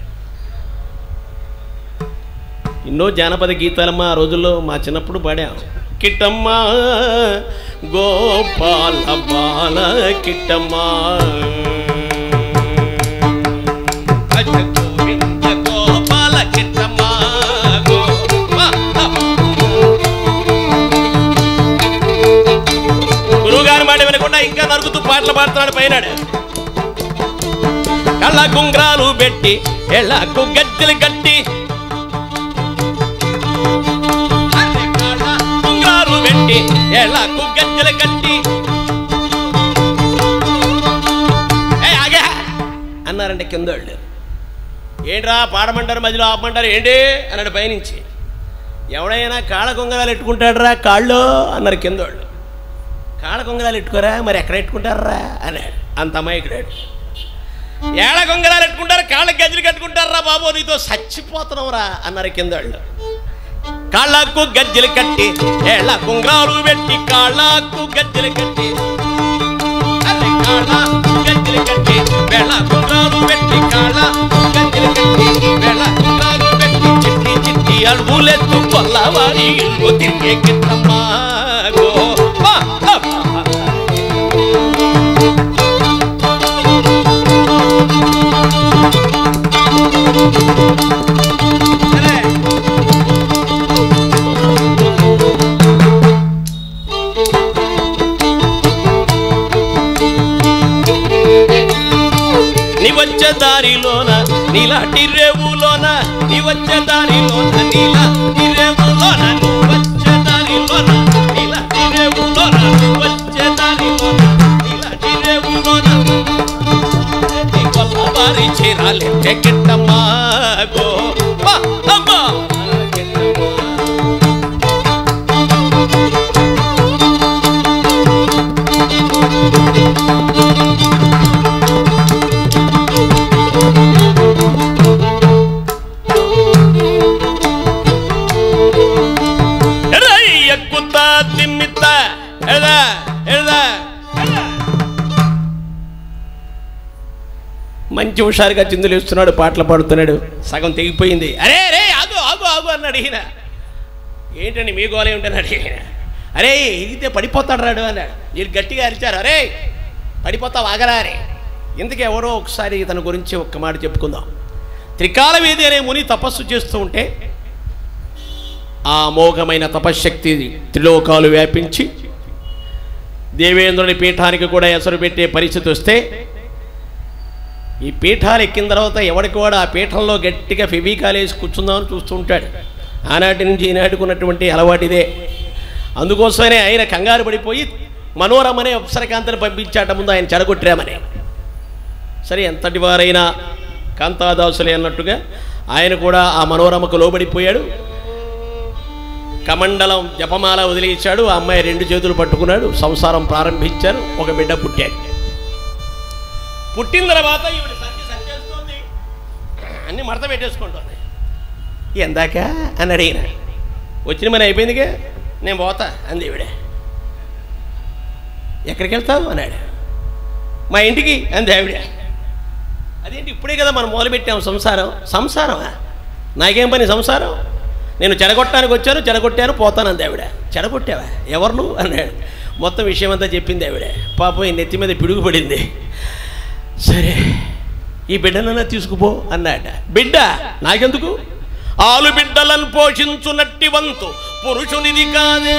ఎన్నో జానపద గీతాలమ్మ ఆ రోజుల్లో మా చిన్నప్పుడు పాడాం కిట్టమ్మ గోపాల బాల కిట్టమ్మ అజ గోవింద గోపాల కిట్టమ్మ గోపాల. గురువుగారి మాట వినకుండా ఇంకా నరుకుతూ పాటలు పాడుతున్నాడు పైనాడు కళ్ళ కుంగ్రాలు పెట్టి ఎళ్ళకు గజ్జలు కట్టి ఉంగారు పెట్టి ఎళ్ళకు గజ్జలు కట్టి ఏ ఆగా అన్నారంటే కింద వాళ్ళు ఏంట్రా పాడమంటారు మధ్యలో ఆపమంటారు ఏంటి అన్నాడు పైనుంచి ఎవడైనా కాళ్ళ కొంగరాలు ఎట్టుకుంటాడరా కాళ్ళు అన్నారు కింద వాళ్ళు కాళ్ళ కొంగరాలు ఎట్టుకోరా మరి ఎక్కడ ఎట్టుకుంటారా అన్నాడు అంత అమాయకుడాడు ఏళ్ళ కొంగరాలు ఎట్టుకుంటారు కాళ్ళ గజ్జలు కట్టుకుంటారా బాబు నీతో చచ్చిపోతున్నావురా అన్నారు కింద వాళ్ళు కాళ్ళకు గజ్జలు కట్టి ఏళ్ళ కుంగ్రాలు పెట్టి కాళ్ళకు గజ్జలు కట్టి అరే కాళ్ళకు గజ్జలు కట్టి వేళ కుంగ్రాలు పెట్టి కాళ్ళ గజ్జలు కట్టి వేళ కుంగ్రాలు పెట్టి చిట్టి చిట్టి అడుగులెత్తు కొల్లవారి ఇల్లు తిరిగే కిట్టమ్మా గో పా, పా, పా. అరే నీ వచ్చే దారిలోన నీలాంటి రేవులోన నీ వచ్చే దారిలోన నీలాంటి రేవులోన నువ్వు వచ్చే దారిలోన నీలాంటి రేవులోన నువ్వు వచ్చే దారిలోన నీలాంటి రేవులోన నీ కొల్లవారి చీరాలెట్టే కిట్టమ్మా గో పా, అమ్మా. రై ఎక్కుతా తిమ్మితా ఎదా ఎదా మంచి హుషారుగా చిందులు వేస్తున్నాడు పాటలు పాడుతున్నాడు సగం తెగిపోయింది అరే అరే ఆగు ఆగు ఆగు అన్నాడు ఈయన ఏంటండి మీ గోళ ఏమిటన్నాడు ఈయన అరే ఎగితే పడిపోతాడు రాడు అన్నాడు వీళ్ళు గట్టిగా అరిచారు అరే పడిపోతావు ఆగరా అరే ఇందుకే ఎవరో ఒకసారి తన గురించి ఒక్క మాట చెప్పుకుందాం త్రికాల వేది అనే ముని తపస్సు చేస్తూ ఉంటే ఆ అమోఘమైన తపశ్శక్తి త్రిలోకాలు వ్యాపించి దేవేంద్రుని పీఠానికి కూడా ఎసరు పెట్టే పరిస్థితి వస్తే ఈ పీఠాలు ఎక్కిన తర్వాత ఎవరికి వాడు ఆ పీఠంలో గట్టిగా ఫెవికాల్ వేసి కూర్చుందామని చూస్తూ ఉంటాడు ఆనాటి నుంచి ఈనాటికి ఉన్నటువంటి అలవాటిదే అందుకోసమనే ఆయన కంగారు పడిపోయి మనోరమనే అప్సరకాంతని పంపించాట ముందు ఆయన చెడగొట్టామని సరే ఎంతటి వారైనా కాంతాదాసులే అన్నట్టుగా ఆయన కూడా ఆ మనోరమకు లోబడిపోయాడు కమండలం జపమాల వదిలేశాడు ఆ అమ్మాయి రెండు చేతులు పట్టుకున్నాడు సంసారం ప్రారంభించారు ఒక బిడ్డ పుట్టాడు పుట్టిన తర్వాత ఈవిడ సంచి సంచేస్తోంది అన్ని మడత పెట్టేసుకుంటుంది ఎందాక అని అడిగిన వచ్చిన మన అయిపోయిందిగా నేను పోతా అంది ఈవిడ ఎక్కడికి వెళ్తావు అన్నాడు మా ఇంటికి అంది ఆవిడ అదేంటి ఇప్పుడే కదా మనం మొదలుపెట్టాం సంసారం సంసారమా నాకేం పని సంసారం నేను చెడగొట్టడానికి వచ్చాను చెడగొట్టాను పోతాను అంది ఆవిడ చెడగొట్టావా ఎవరు నువ్వు అన్నాడు మొత్తం విషయం అంతా చెప్పింది ఆవిడ పాపం ఈ నెత్తి మీద పిడుగు పడింది సరే ఈ బిడ్డనన్నా తీసుకుపో అన్నాడ బిడ్డ నాకెందుకు ఆలు బిడ్డలను పోషించునట్టి వంతు పురుషునిది కాదే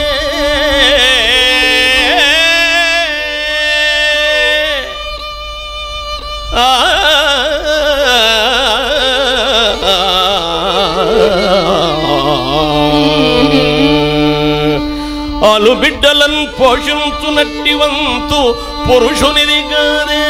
ఆలు బిడ్డలను పోషించునట్టి వంతు పురుషునిది కాదే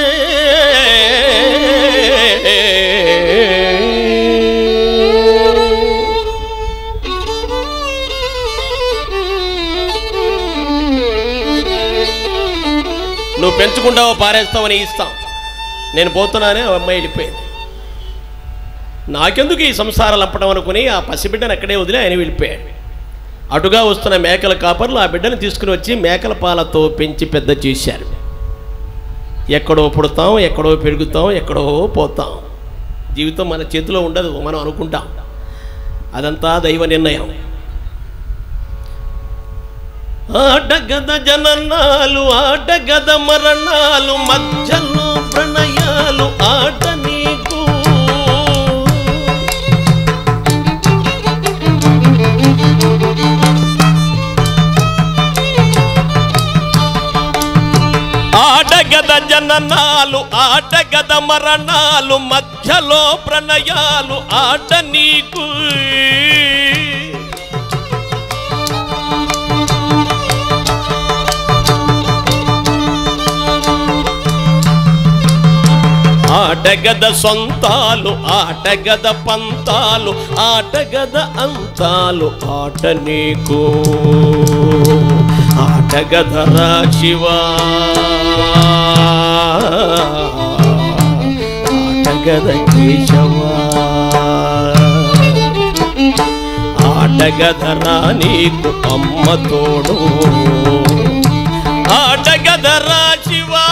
నువ్వు పెంచుకుంటావో పారేస్తావని ఇస్తాం నేను పోతున్నానే ఆ అమ్మాయి వెళ్ళిపోయింది నాకెందుకు ఈ సంసారం లంపడం అనుకుని ఆ పసిబిడ్డను అక్కడే వదిలి ఆయన వెళ్ళిపోయాడు అటుగా వస్తున్న మేకల కాపర్లు ఆ బిడ్డను తీసుకుని వచ్చి మేకల పాలతో పెంచి పెద్ద చేశారు ఎక్కడో పుడతాం ఎక్కడో పెరుగుతాం ఎక్కడో పోతాం జీవితం మన చేతిలో ఉండదు మనం అనుకుంటాం అదంతా దైవ నిర్ణయం ఆటగద జననాలు ఆటగద మరణాలు మధ్యలో ప్రణయాలు ఆట నీకు ఆటగద జననాలు ఆటగద మరణాలు మధ్యలో ప్రణయాలు ఆట నీకు ఆటగద సొంతాలు ఆటగద పంతాలు ఆటగద అంతాలు ఆట నీకు ఆటగద రాశివా ఆటగద కేశవా ఆటగదరా నీకు అమ్మ తోడు ఆటగదరా శివా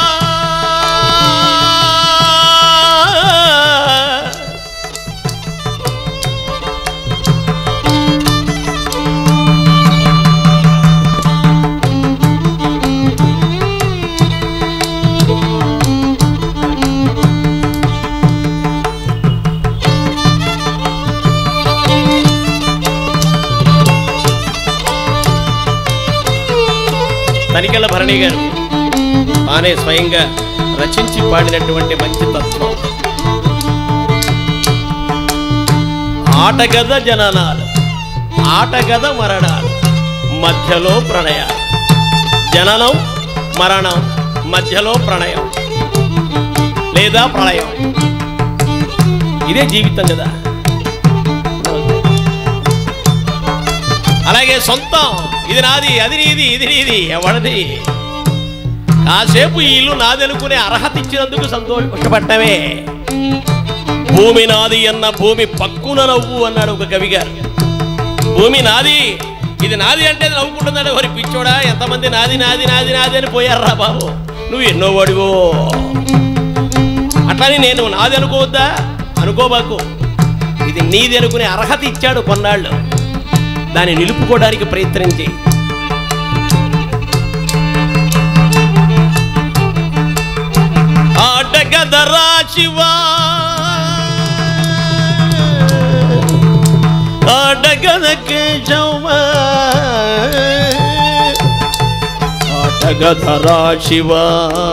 తనికెళ్ళ భరణి గారు తానే స్వయంగా రచించి పాడినటువంటి మంచి తత్వం ఆటగద జననాలు ఆటగద మరణాలు మధ్యలో ప్రణయాలు జననం మరణం మధ్యలో ప్రణయం లేదా ప్రళయం ఇదే జీవితం కదా అలాగే సొంతం ఇది నాది అది నీది ఇది నీది ఎవడది కాసేపు ఈ ఇల్లు నాది అనుకునే అర్హత ఇచ్చినందుకు సంతోషపడ్డమే భూమి నాది అన్న భూమి పక్కున నవ్వు అన్నాడు ఒక కవి గారు భూమి నాది ఇది నాది అంటే నవ్వుకుంటున్నాడు ఎవరి పిచ్చోడా ఎంతమంది నాది నాది నాది నాది అని పోయారా బాబు నువ్వు ఎన్నో వాడివో అట్లని నేను నాది అనుకోవద్దా అనుకోబాకు ఇది నీది అనుకునే అర్హత ఇచ్చాడు కొన్నాళ్ళు దాన్ని నిలుపుకోవడానికి ప్రయత్నం చేయి ఆటగదరా శివా ఆటగద కేశవా ఆటగదరా శివా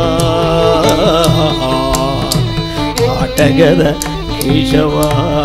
ఆటగద కేశవా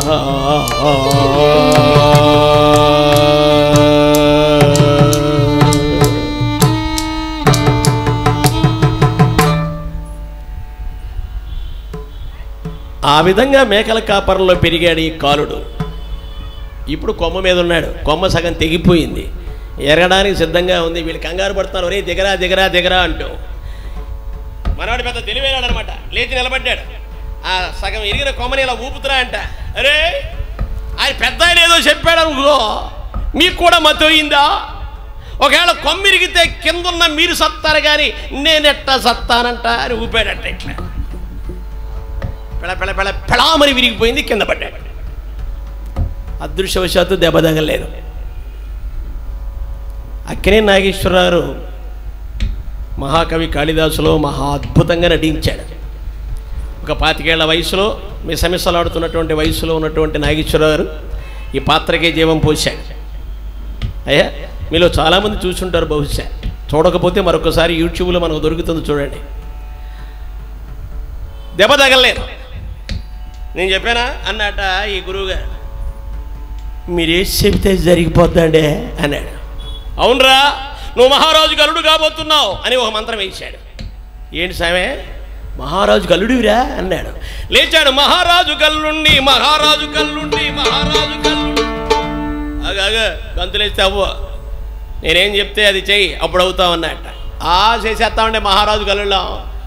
ఆ విధంగా మేకల కాపరంలో పెరిగాడు ఈ కాలుడు ఇప్పుడు కొమ్మ మీద ఉన్నాడు కొమ్మ సగం తెగిపోయింది ఎరగడానికి సిద్ధంగా ఉంది వీళ్ళు కంగారు పడుతున్నారు ఒరే దిగరా దిగరా దిగరా అంటూ మనవాడు పెద్ద తెలివైనాడు అనమాట లేచి నిలబడ్డాడు ఆ సగం ఇరిగిన కొమ్మని ఇలా ఊపుతురా అంట అరే ఆయన పెద్ద ఆయన ఏదో చెప్పాడు అనుకో మీకు కూడా మతోయిందా ఒకవేళ కొమ్మ ఇరిగితే కిందున్న మీరు సత్తారు కానీ నేనెట్టా సత్తానంట అని ఊపాడంట ఇట్లా పెళ పెళ పెళ పెళామని విరిగిపోయింది కింద పడ్డాడు అదృష్టవశాత్తు దెబ్బ తగలేదు అక్కినే నాగేశ్వరరావు మహాకవి కాళిదాసులో మహా అద్భుతంగా నటించాడు ఒక పాతికేళ్ల వయసులో మిసమిసలాడుతున్నటువంటి వయసులో ఉన్నటువంటి నాగేశ్వరరావు గారు ఈ పాత్రకే జీవం పోశాడు అయ్యా మీలో చాలామంది చూసుంటారు బహుశా చూడకపోతే మరొకసారి యూట్యూబ్లో మనకు దొరుకుతుంది చూడండి దెబ్బ తగలలేదు నేను చెప్పానా అన్నట ఈ గురువుగారు మీరేం చెబితే జరిగిపోద్దండే అన్నాడు అవునరా నువ్వు మహారాజు గలుడు కాబోతున్నావు అని ఒక మంత్రం వేశాడు ఏంటి సామే మహారాజు గల్లుడివిరా అన్నాడు లేచాడు మహారాజు గల్లుండి మహారాజు గల్లుండి మహారాజు గల్లుండి అగాగ గంతులేస్తే అవ్వ నేనేం చెప్తే అది చెయ్యి అప్పుడు అవుతావు అన్నట్ట ఆ చేసేస్తామంటే మహారాజు గల్లులో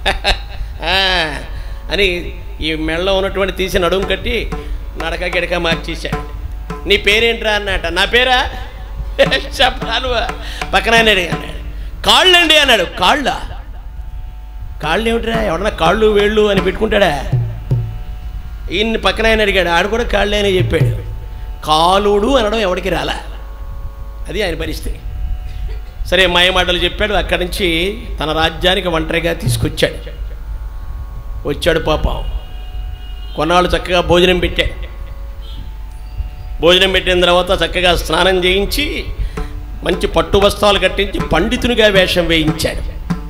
అని ఈ మెడలో ఉన్నటువంటి తీసి నడుము కట్టి నడక గిడక మార్చేశాడు నీ పేరేంట్రా అన్నట్ట నా పేరా చెప్పాను పక్కన ఆయన అడిగాడు కాళ్ళండి అన్నాడు కాళ్ళ కాళ్ళు ఏమిట్రా ఎవడన్నా కాళ్ళు వేళ్ళు అని పెట్టుకుంటాడా ఈయన్ని పక్కన ఆయన అడిగాడు ఆడు కూడా కాళ్ళే అని చెప్పాడు కాలుడు అనడం ఎవడికి రాలా అది ఆయన పరిస్థితి సరే మాయమాటలు చెప్పాడు అక్కడి నుంచి తన రాజ్యానికి ఒంటరిగా తీసుకొచ్చాడు వచ్చాడు పాపం కొన్నాళ్ళు చక్కగా భోజనం పెట్టాడు భోజనం పెట్టిన తర్వాత చక్కగా స్నానం చేయించి మంచి పట్టు వస్త్రాలు కట్టించి పండితునిగా వేషం వేయించాడు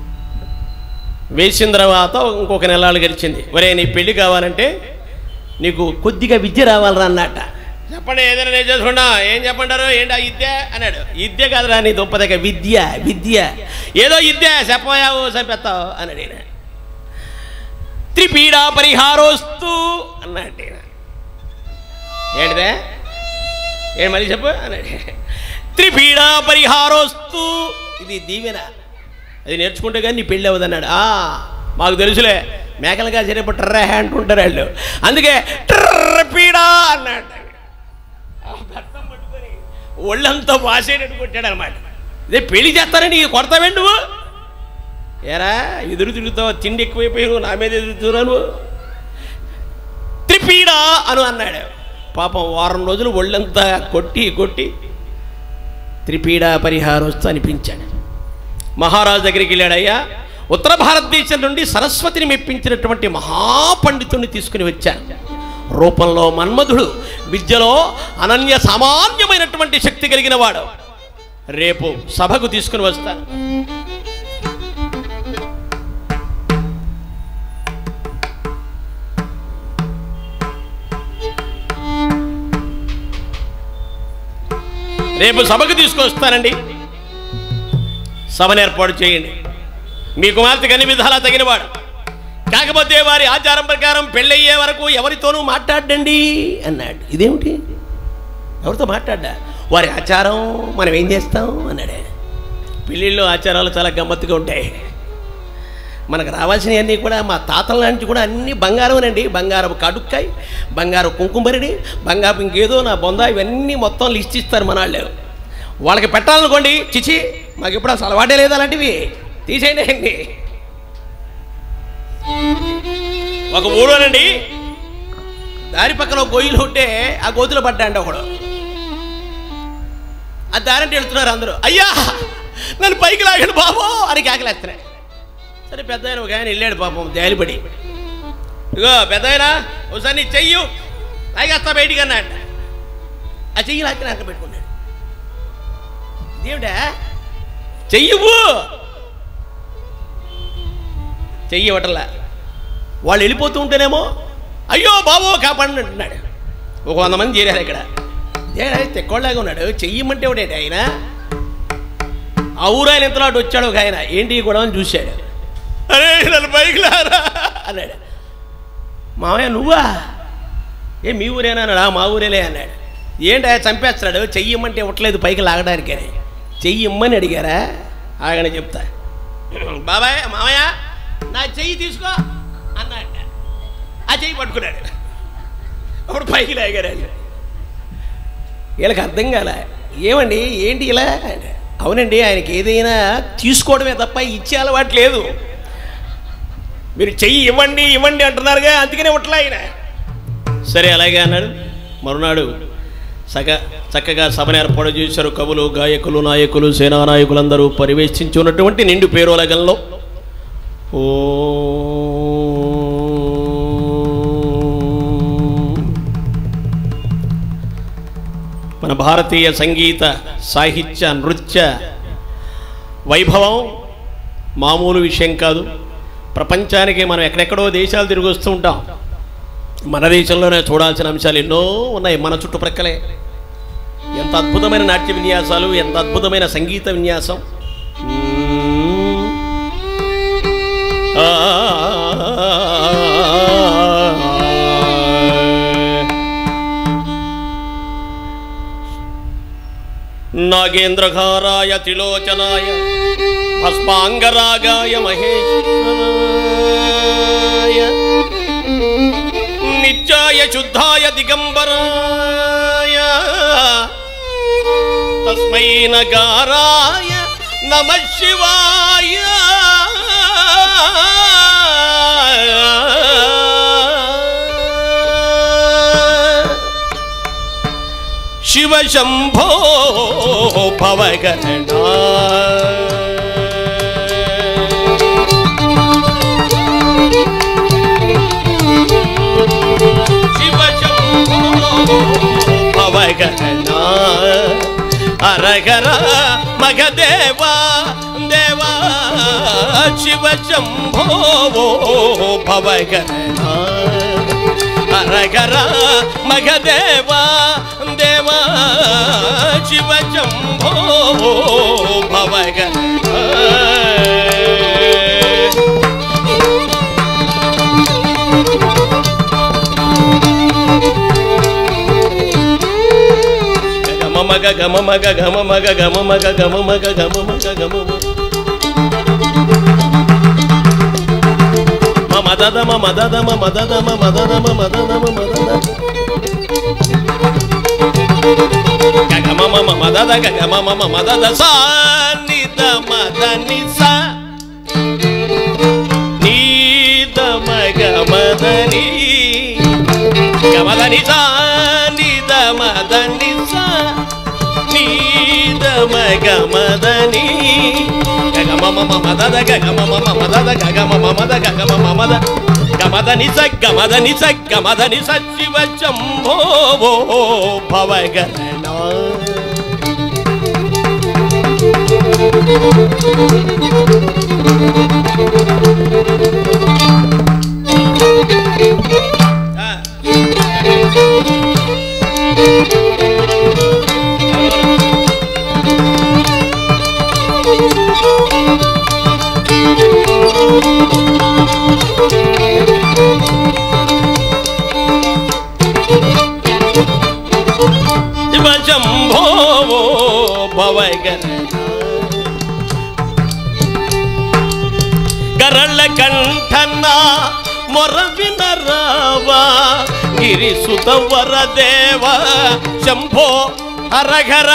వేసిన తర్వాత ఇంకొక నెలలు గడిచింది ఒరే నీ పెళ్లి కావాలంటే నీకు కొద్దిగా విద్య రావాలరా అన్నట్ట చెప్పండి ఏదైనా నేను చేసుకున్నా ఏం చెప్పంటారు ఏంటి ఆ విద్య అన్నాడు విద్య కాదురా నీ దుప్పదగ్గ విద్య విద్య ఏదో విద్య చెప్పయావు చంపేస్తావు అన్నాడు ఈయన త్రిపీడా పరిహారోస్తు అన్నాడు ఈయన ఏంటిదే ఏంటి మళ్ళీ చెప్పు అన్నాడు త్రిపీడా పరిహారోస్తు ఇది దీవెన అది నేర్చుకుంటే కానీ నీ పెళ్ళి అవ్వదన్నాడు ఆ మాకు తెలుసులే మేకలు కాసేపు ట్రర్ర అంటుంటారు వాళ్ళు అందుకే ట్రర్ర పీడా అన్నాడు ఆ బెత్తం పట్టుకొని ఒళ్ళంతా వాసేటట్టు కొట్టాడు అనమాట ఇదే పెళ్లి చేస్తానని కొడతావే నువ్వు ఏరా ఎదురు తిరుగుతావు తిండి ఎక్కువైపోయి నువ్వు నా మీద ఎదురుతున్నావు నువ్వు త్రిపీడా అను అన్నాడు పాపం వారం రోజులు ఒళ్ళంతా కొట్టి కొట్టి త్రిపీడా పరిహారస్తు అనిపించాడు మహారాజు దగ్గరికి వెళ్ళాడయ్యా ఉత్తర భారతదేశం నుండి సరస్వతిని మెప్పించినటువంటి మహాపండితుడిని తీసుకుని వచ్చాను రూపంలో మన్మధుడు విద్యలో అనన్య సామాన్యమైనటువంటి శక్తి కలిగిన వాడు రేపు సభకు తీసుకుని వస్తాను రేపు సభకు తీసుకొస్తానండి సభను ఏర్పాటు చేయండి మీ కుమార్తెకి అన్ని విధాలా తగినవాడు కాకపోతే వారి ఆచారం ప్రకారం పెళ్ళయ్యే వరకు ఎవరితోనూ మాట్లాడండి అన్నాడు ఇదేమిటి ఎవరితో మాట్లాడ్డా వారి ఆచారం మనం ఏం చేస్తాం అన్నాడే పెళ్ళిళ్ళు ఆచారాలు చాలా గమ్మత్తుగా ఉంటాయి మనకు రావాల్సినవన్నీ కూడా మా తాతల నుంచి కూడా అన్ని బంగారమేనండి బంగారం కడుక్కాయ బంగారం కుంకుమరిడి బంగారం ఇంకేదో నా బొంద ఇవన్నీ మొత్తం లిస్ట్ ఇస్తారు మన వాళ్ళు వాళ్ళకి పెట్టాలనుకోండి చిచి మాకు ఇప్పుడు అసలు అలవాటే లేదు అలాంటివి తీసేయండి అండి ఒక ఊళ్ళోనండి దారి పక్కన ఒక గొయ్యిలు ఉంటే ఆ గోతులో పడ్డాండి ఒకడు ఆ దారంటే వెళ్తున్నారు అందరూ అయ్యా నన్ను పైకి లాగండి బాబు అని కేకలేస్తున్నాడు సరే పెద్ద ఆయన ఒక ఆయన వెళ్ళాడు పాపం జాలిపడి ఇగో పెద్ద ఆయన ఒకసారి నీ చెయ్యు లాగేస్తా బయటికి అన్నాడు ఆ చెయ్యి లాక్కి నాకు పెట్టుకున్నాడు దేవుడా చెయ్యవు చెయ్యి ఇవ్వటంలా వాళ్ళు వెళ్ళిపోతూ ఉంటేనేమో అయ్యో బాబో కాపాడండి అంటున్నాడు ఒక వంద మంది చేరారు ఇక్కడ ఏడా తెక్కోళ్ళగా ఉన్నాడు చెయ్యమంటే ఒకటేంటి ఆయన ఆ ఊరు ఆయన ఎంతలో అటు వచ్చాడు ఒక ఆయన ఏంటి ఈ గొడవని చూశాడు అరే నన్ను పైకి లారా అన్నాడు మామయ్య నువ్వా ఏ మీ ఊరేనా అన్నాడు "ఆ, మా ఊరేలే అన్నాడు ఏంటి ఆయన చంపేస్తున్నాడు చెయ్యమంటే ఇవ్వట్లేదు పైకి లాగడానికి అని చెయ్యమ్మని అడిగారా ఆగని చెప్తా బాబాయ్ మామయ్య నా చెయ్యి తీసుకో అన్నాడు ఆ చెయ్యి పట్టుకున్నాడు అప్పుడు పైకి లాగారు వాళ్ళు. వీళ్ళకి అర్థం కాలే ఏమండి ఏంటి ఇలా అంటే, అవునండి ఆయనకి ఏదైనా తీసుకోవడమే తప్ప ఇచ్చే అలవాటు లేదు మీరు చెయ్యి ఇవ్వండి ఇవ్వండి అంటున్నారుగా అందుకనే ఇవ్వట్లే ఆయన సరే అలాగే అన్నాడు మరునాడు సగ చక్కగా సభను ఏర్పాటు చేశారు కవులు గాయకులు నాయకులు సేనా నాయకులందరూ పరివేష్టించి ఉన్నటువంటి నిండు పేరోలగంలో ఓ మన భారతీయ సంగీత సాహిత్య నృత్య వైభవం మామూలు విషయం కాదు ప్రపంచానికి మనం ఎక్కడెక్కడో దేశాలు తిరిగి వస్తూ ఉంటాం మన దేశంలోనే చూడాల్సిన అంశాలు ఎన్నో ఉన్నాయి మన చుట్టుప్రక్కలే ఎంత అద్భుతమైన నాట్య విన్యాసాలు ఎంత అద్భుతమైన సంగీత విన్యాసం మ్మ్. ఆ నాగేంద్రఘారాయ త్రిలోచనాయ భస్మాంగరాగాయ మహేశ్వరాయ నిత్యాయ శుద్ధాయ దిగంబరాయ తస్మై నగారాయ నమ శివాయ శివ శంభో భవగణ శివ శంభో భవగణ అరగర మగదేవా దేవా శివ శంభో భవగణ అరగర మగదేవా దేవా శివ శంభో భవగ గమ మగ గమ మగ గమ మగ గమ మగ గమ మగ గమ మగ గమ మమ దద మమ దద మమ దద మమ దద మమ దద మమ దద గగమ మమ మదద గగమ మమ మదద సా ని ద మద ని సా నీ ద మగ మద ని గమద ని సా ని ద మద ని సా నీ ద మగ మద ని గగమ మమ మదద గగమ మమ మదద గగమ మమద గగమ మమద గమద ని స గమద ని స గమద ని స శివ శంభో భవగణ శివ శంభో భవగణ గరళ్ళ కంఠన్న మొరవిన రావా గిరిసుత వరదేవ శంభో హరఘర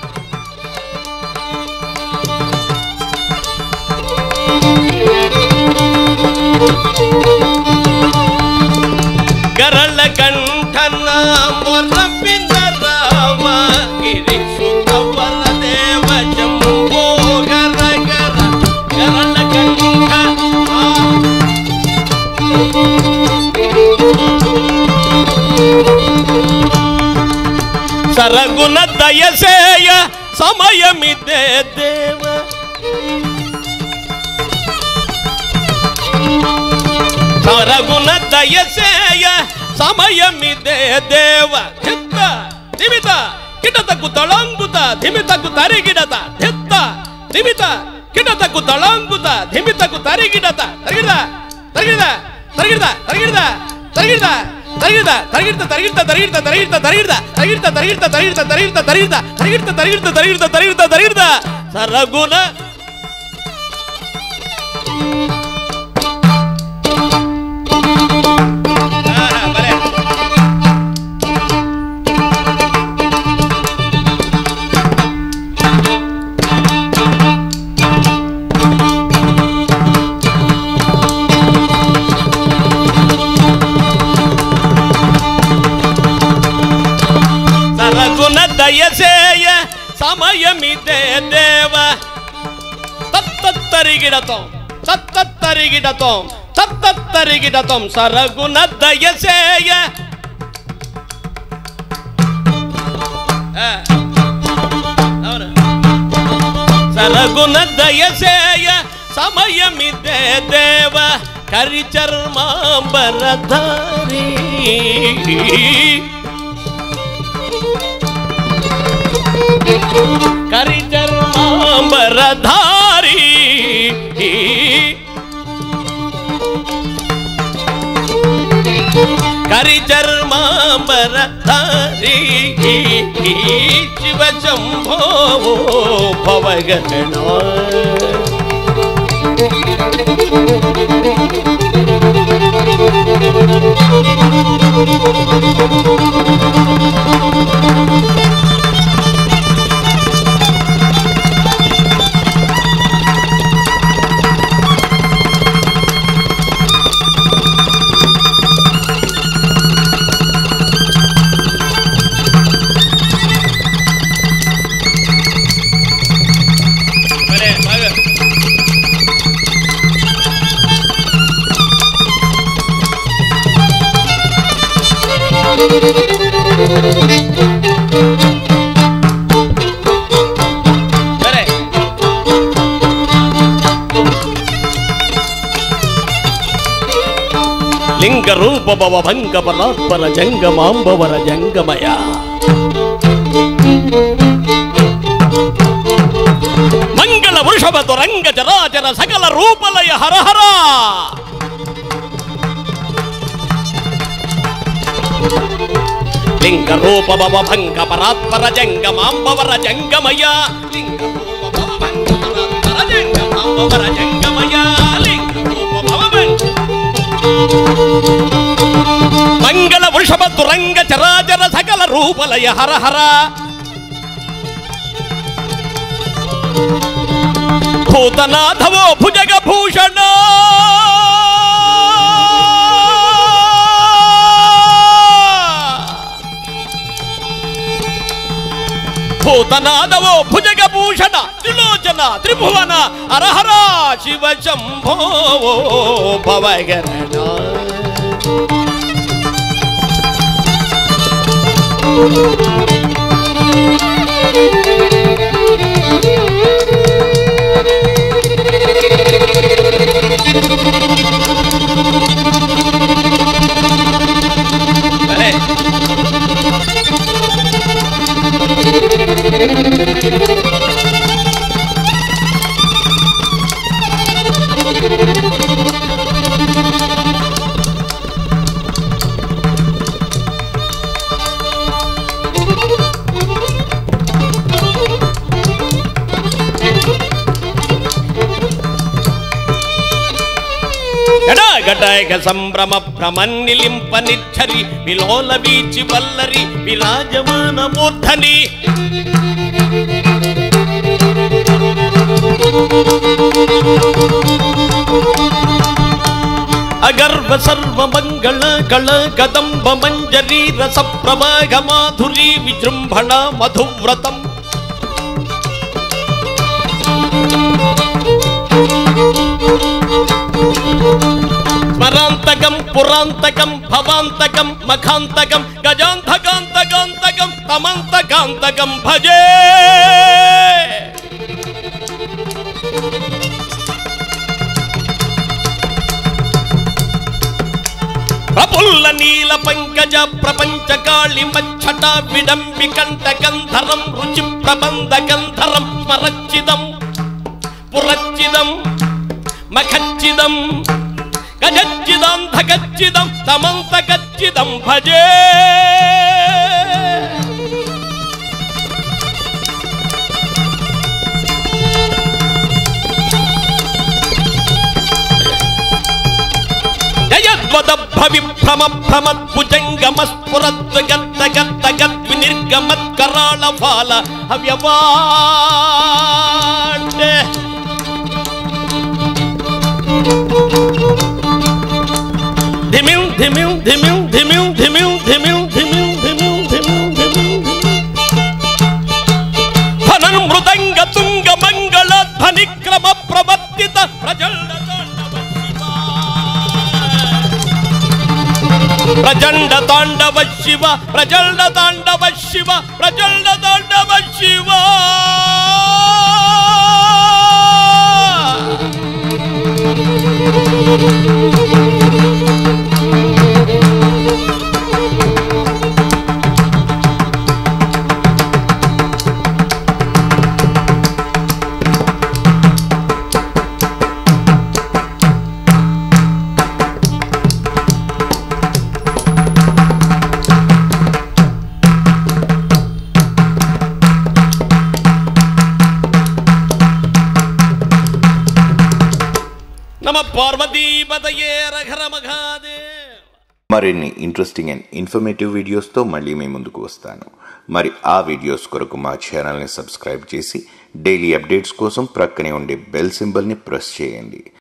గరళ్ళ కంఠన్న మొరవిన రావా గిరిసుత వరదేవ శంభో హరఘర గరళ్ళ కంఠ ఆ సరగుణ దయసేయ సమయమిదే దేవ సరగుణ దయసేయ సమయమిదే దేవ చిత్త దిమిత కిటతకు తళంగుత ధిమితకు తరిగిడత చిత్త దిమిత కిటతకు తళంగుత ధిమితకు తరిగిడత తరిగిడద తరిగిడద తరిగిడద తరిగిడద తరిగిడద తరిగిడద తరిగిడత తరిగిడత తరిగిడత తరిగిడత తరిగిడత తరిగిడత తరిగిడత తరిగిడత తరిగిడత తరిగిడత తరిగిడత తరిగిడత తరిగిడత తరిగిడత సరగుణ ఆహా, భలే. సరగుణ సమయమిదే దేవ తత్తరిగిడతం తత్తరిగిడతం తత్తరిగిడతం సరగున దయసేయ ఆ, అవును సరగున దయసేయ సమయమిదే దేవ కరిచర్మాంబరధారి కరిచర్మాంబరధారి కరిచర్మాంబరధారి శివ శంభో భవగణ భలే, బాగా. సరే లింగ రూప భవ భంగ పరాత్పర జంగమాంబవర జంగమయ మంగళ వృషభ తురంగ జరాచర సకల రూపలయ హరహర లింగ రూప భవ భంగ పరాత్పర జంగమాంబవర జంగమయ లింగ రూప భవ భంగ పరాత్పర జంగమాంబవర జంగమయ లింగ రూప భవ భంగ మంగళ వృషభ తురంగ చరాచర సకల రూపలయ హరహర భూతనాథవో భుజగ భూషణ భూతనాథవో భుజగ భూషణ త్రిలోచన త్రిభువన హరహర శివ శంభో భవగరణ భలే. గడాగడాయక సంభ్రమ భ్రమన్నిలింప నిచ్చరి విలోల వీచి వల్లరి విరాజమాన మూర్ధని అగర్భ సర్వ మంగళ కళ కదంబ మంజరి రస ప్రభాగ మాధురి విజృంభణ మధువ్రతం స్మరాంతకం పురాంతకం భవాంతకం మఖాంతకం గజాంతకాంతకాంతకం తమంతకాంతకం భజే ప్రఫుల్ల నీల పంకజ ప్రపంచ కాళి మచ్చట విడంబి కంటకంధరం రుచి ప్రబంధ గంధరం స్మరచ్చిదం పురచ్చిదం మఖచ్చిదం గజచ్చిదాంధగచ్చిదం తమంతగచ్చిదం భజే జయద్వదభ విభ్రమ భ్రమద్భుజంగమస్ఫురద్ గద్ద గద్ద గద్వినిర్గమత్కరాళ ఫాల హవ్యవాండే ధిమిం ధిమిం ధిమిం ధిమిం ధిమిం ధిమిం ధిమిం ధిమిం ధిమిం ధిమిం ధిమిం ఫనం శివ ప్రచండ తాండవ శివ ప్రచండ తాండవ శివ నమ పార్వతీపతయే రఘర మఘాదేవ్ మరిన్ని ఇంట్రెస్టింగ్ అండ్ ఇన్ఫర్మేటివ్ వీడియోస్తో మళ్ళీ మీ ముందుకు వస్తాను మరి ఆ వీడియోస్ కొరకు మా ఛానల్ని సబ్స్క్రైబ్ చేసి డైలీ అప్డేట్స్ కోసం ప్రక్కనే ఉండే బెల్ సింబల్ని ప్రెస్ చేయండి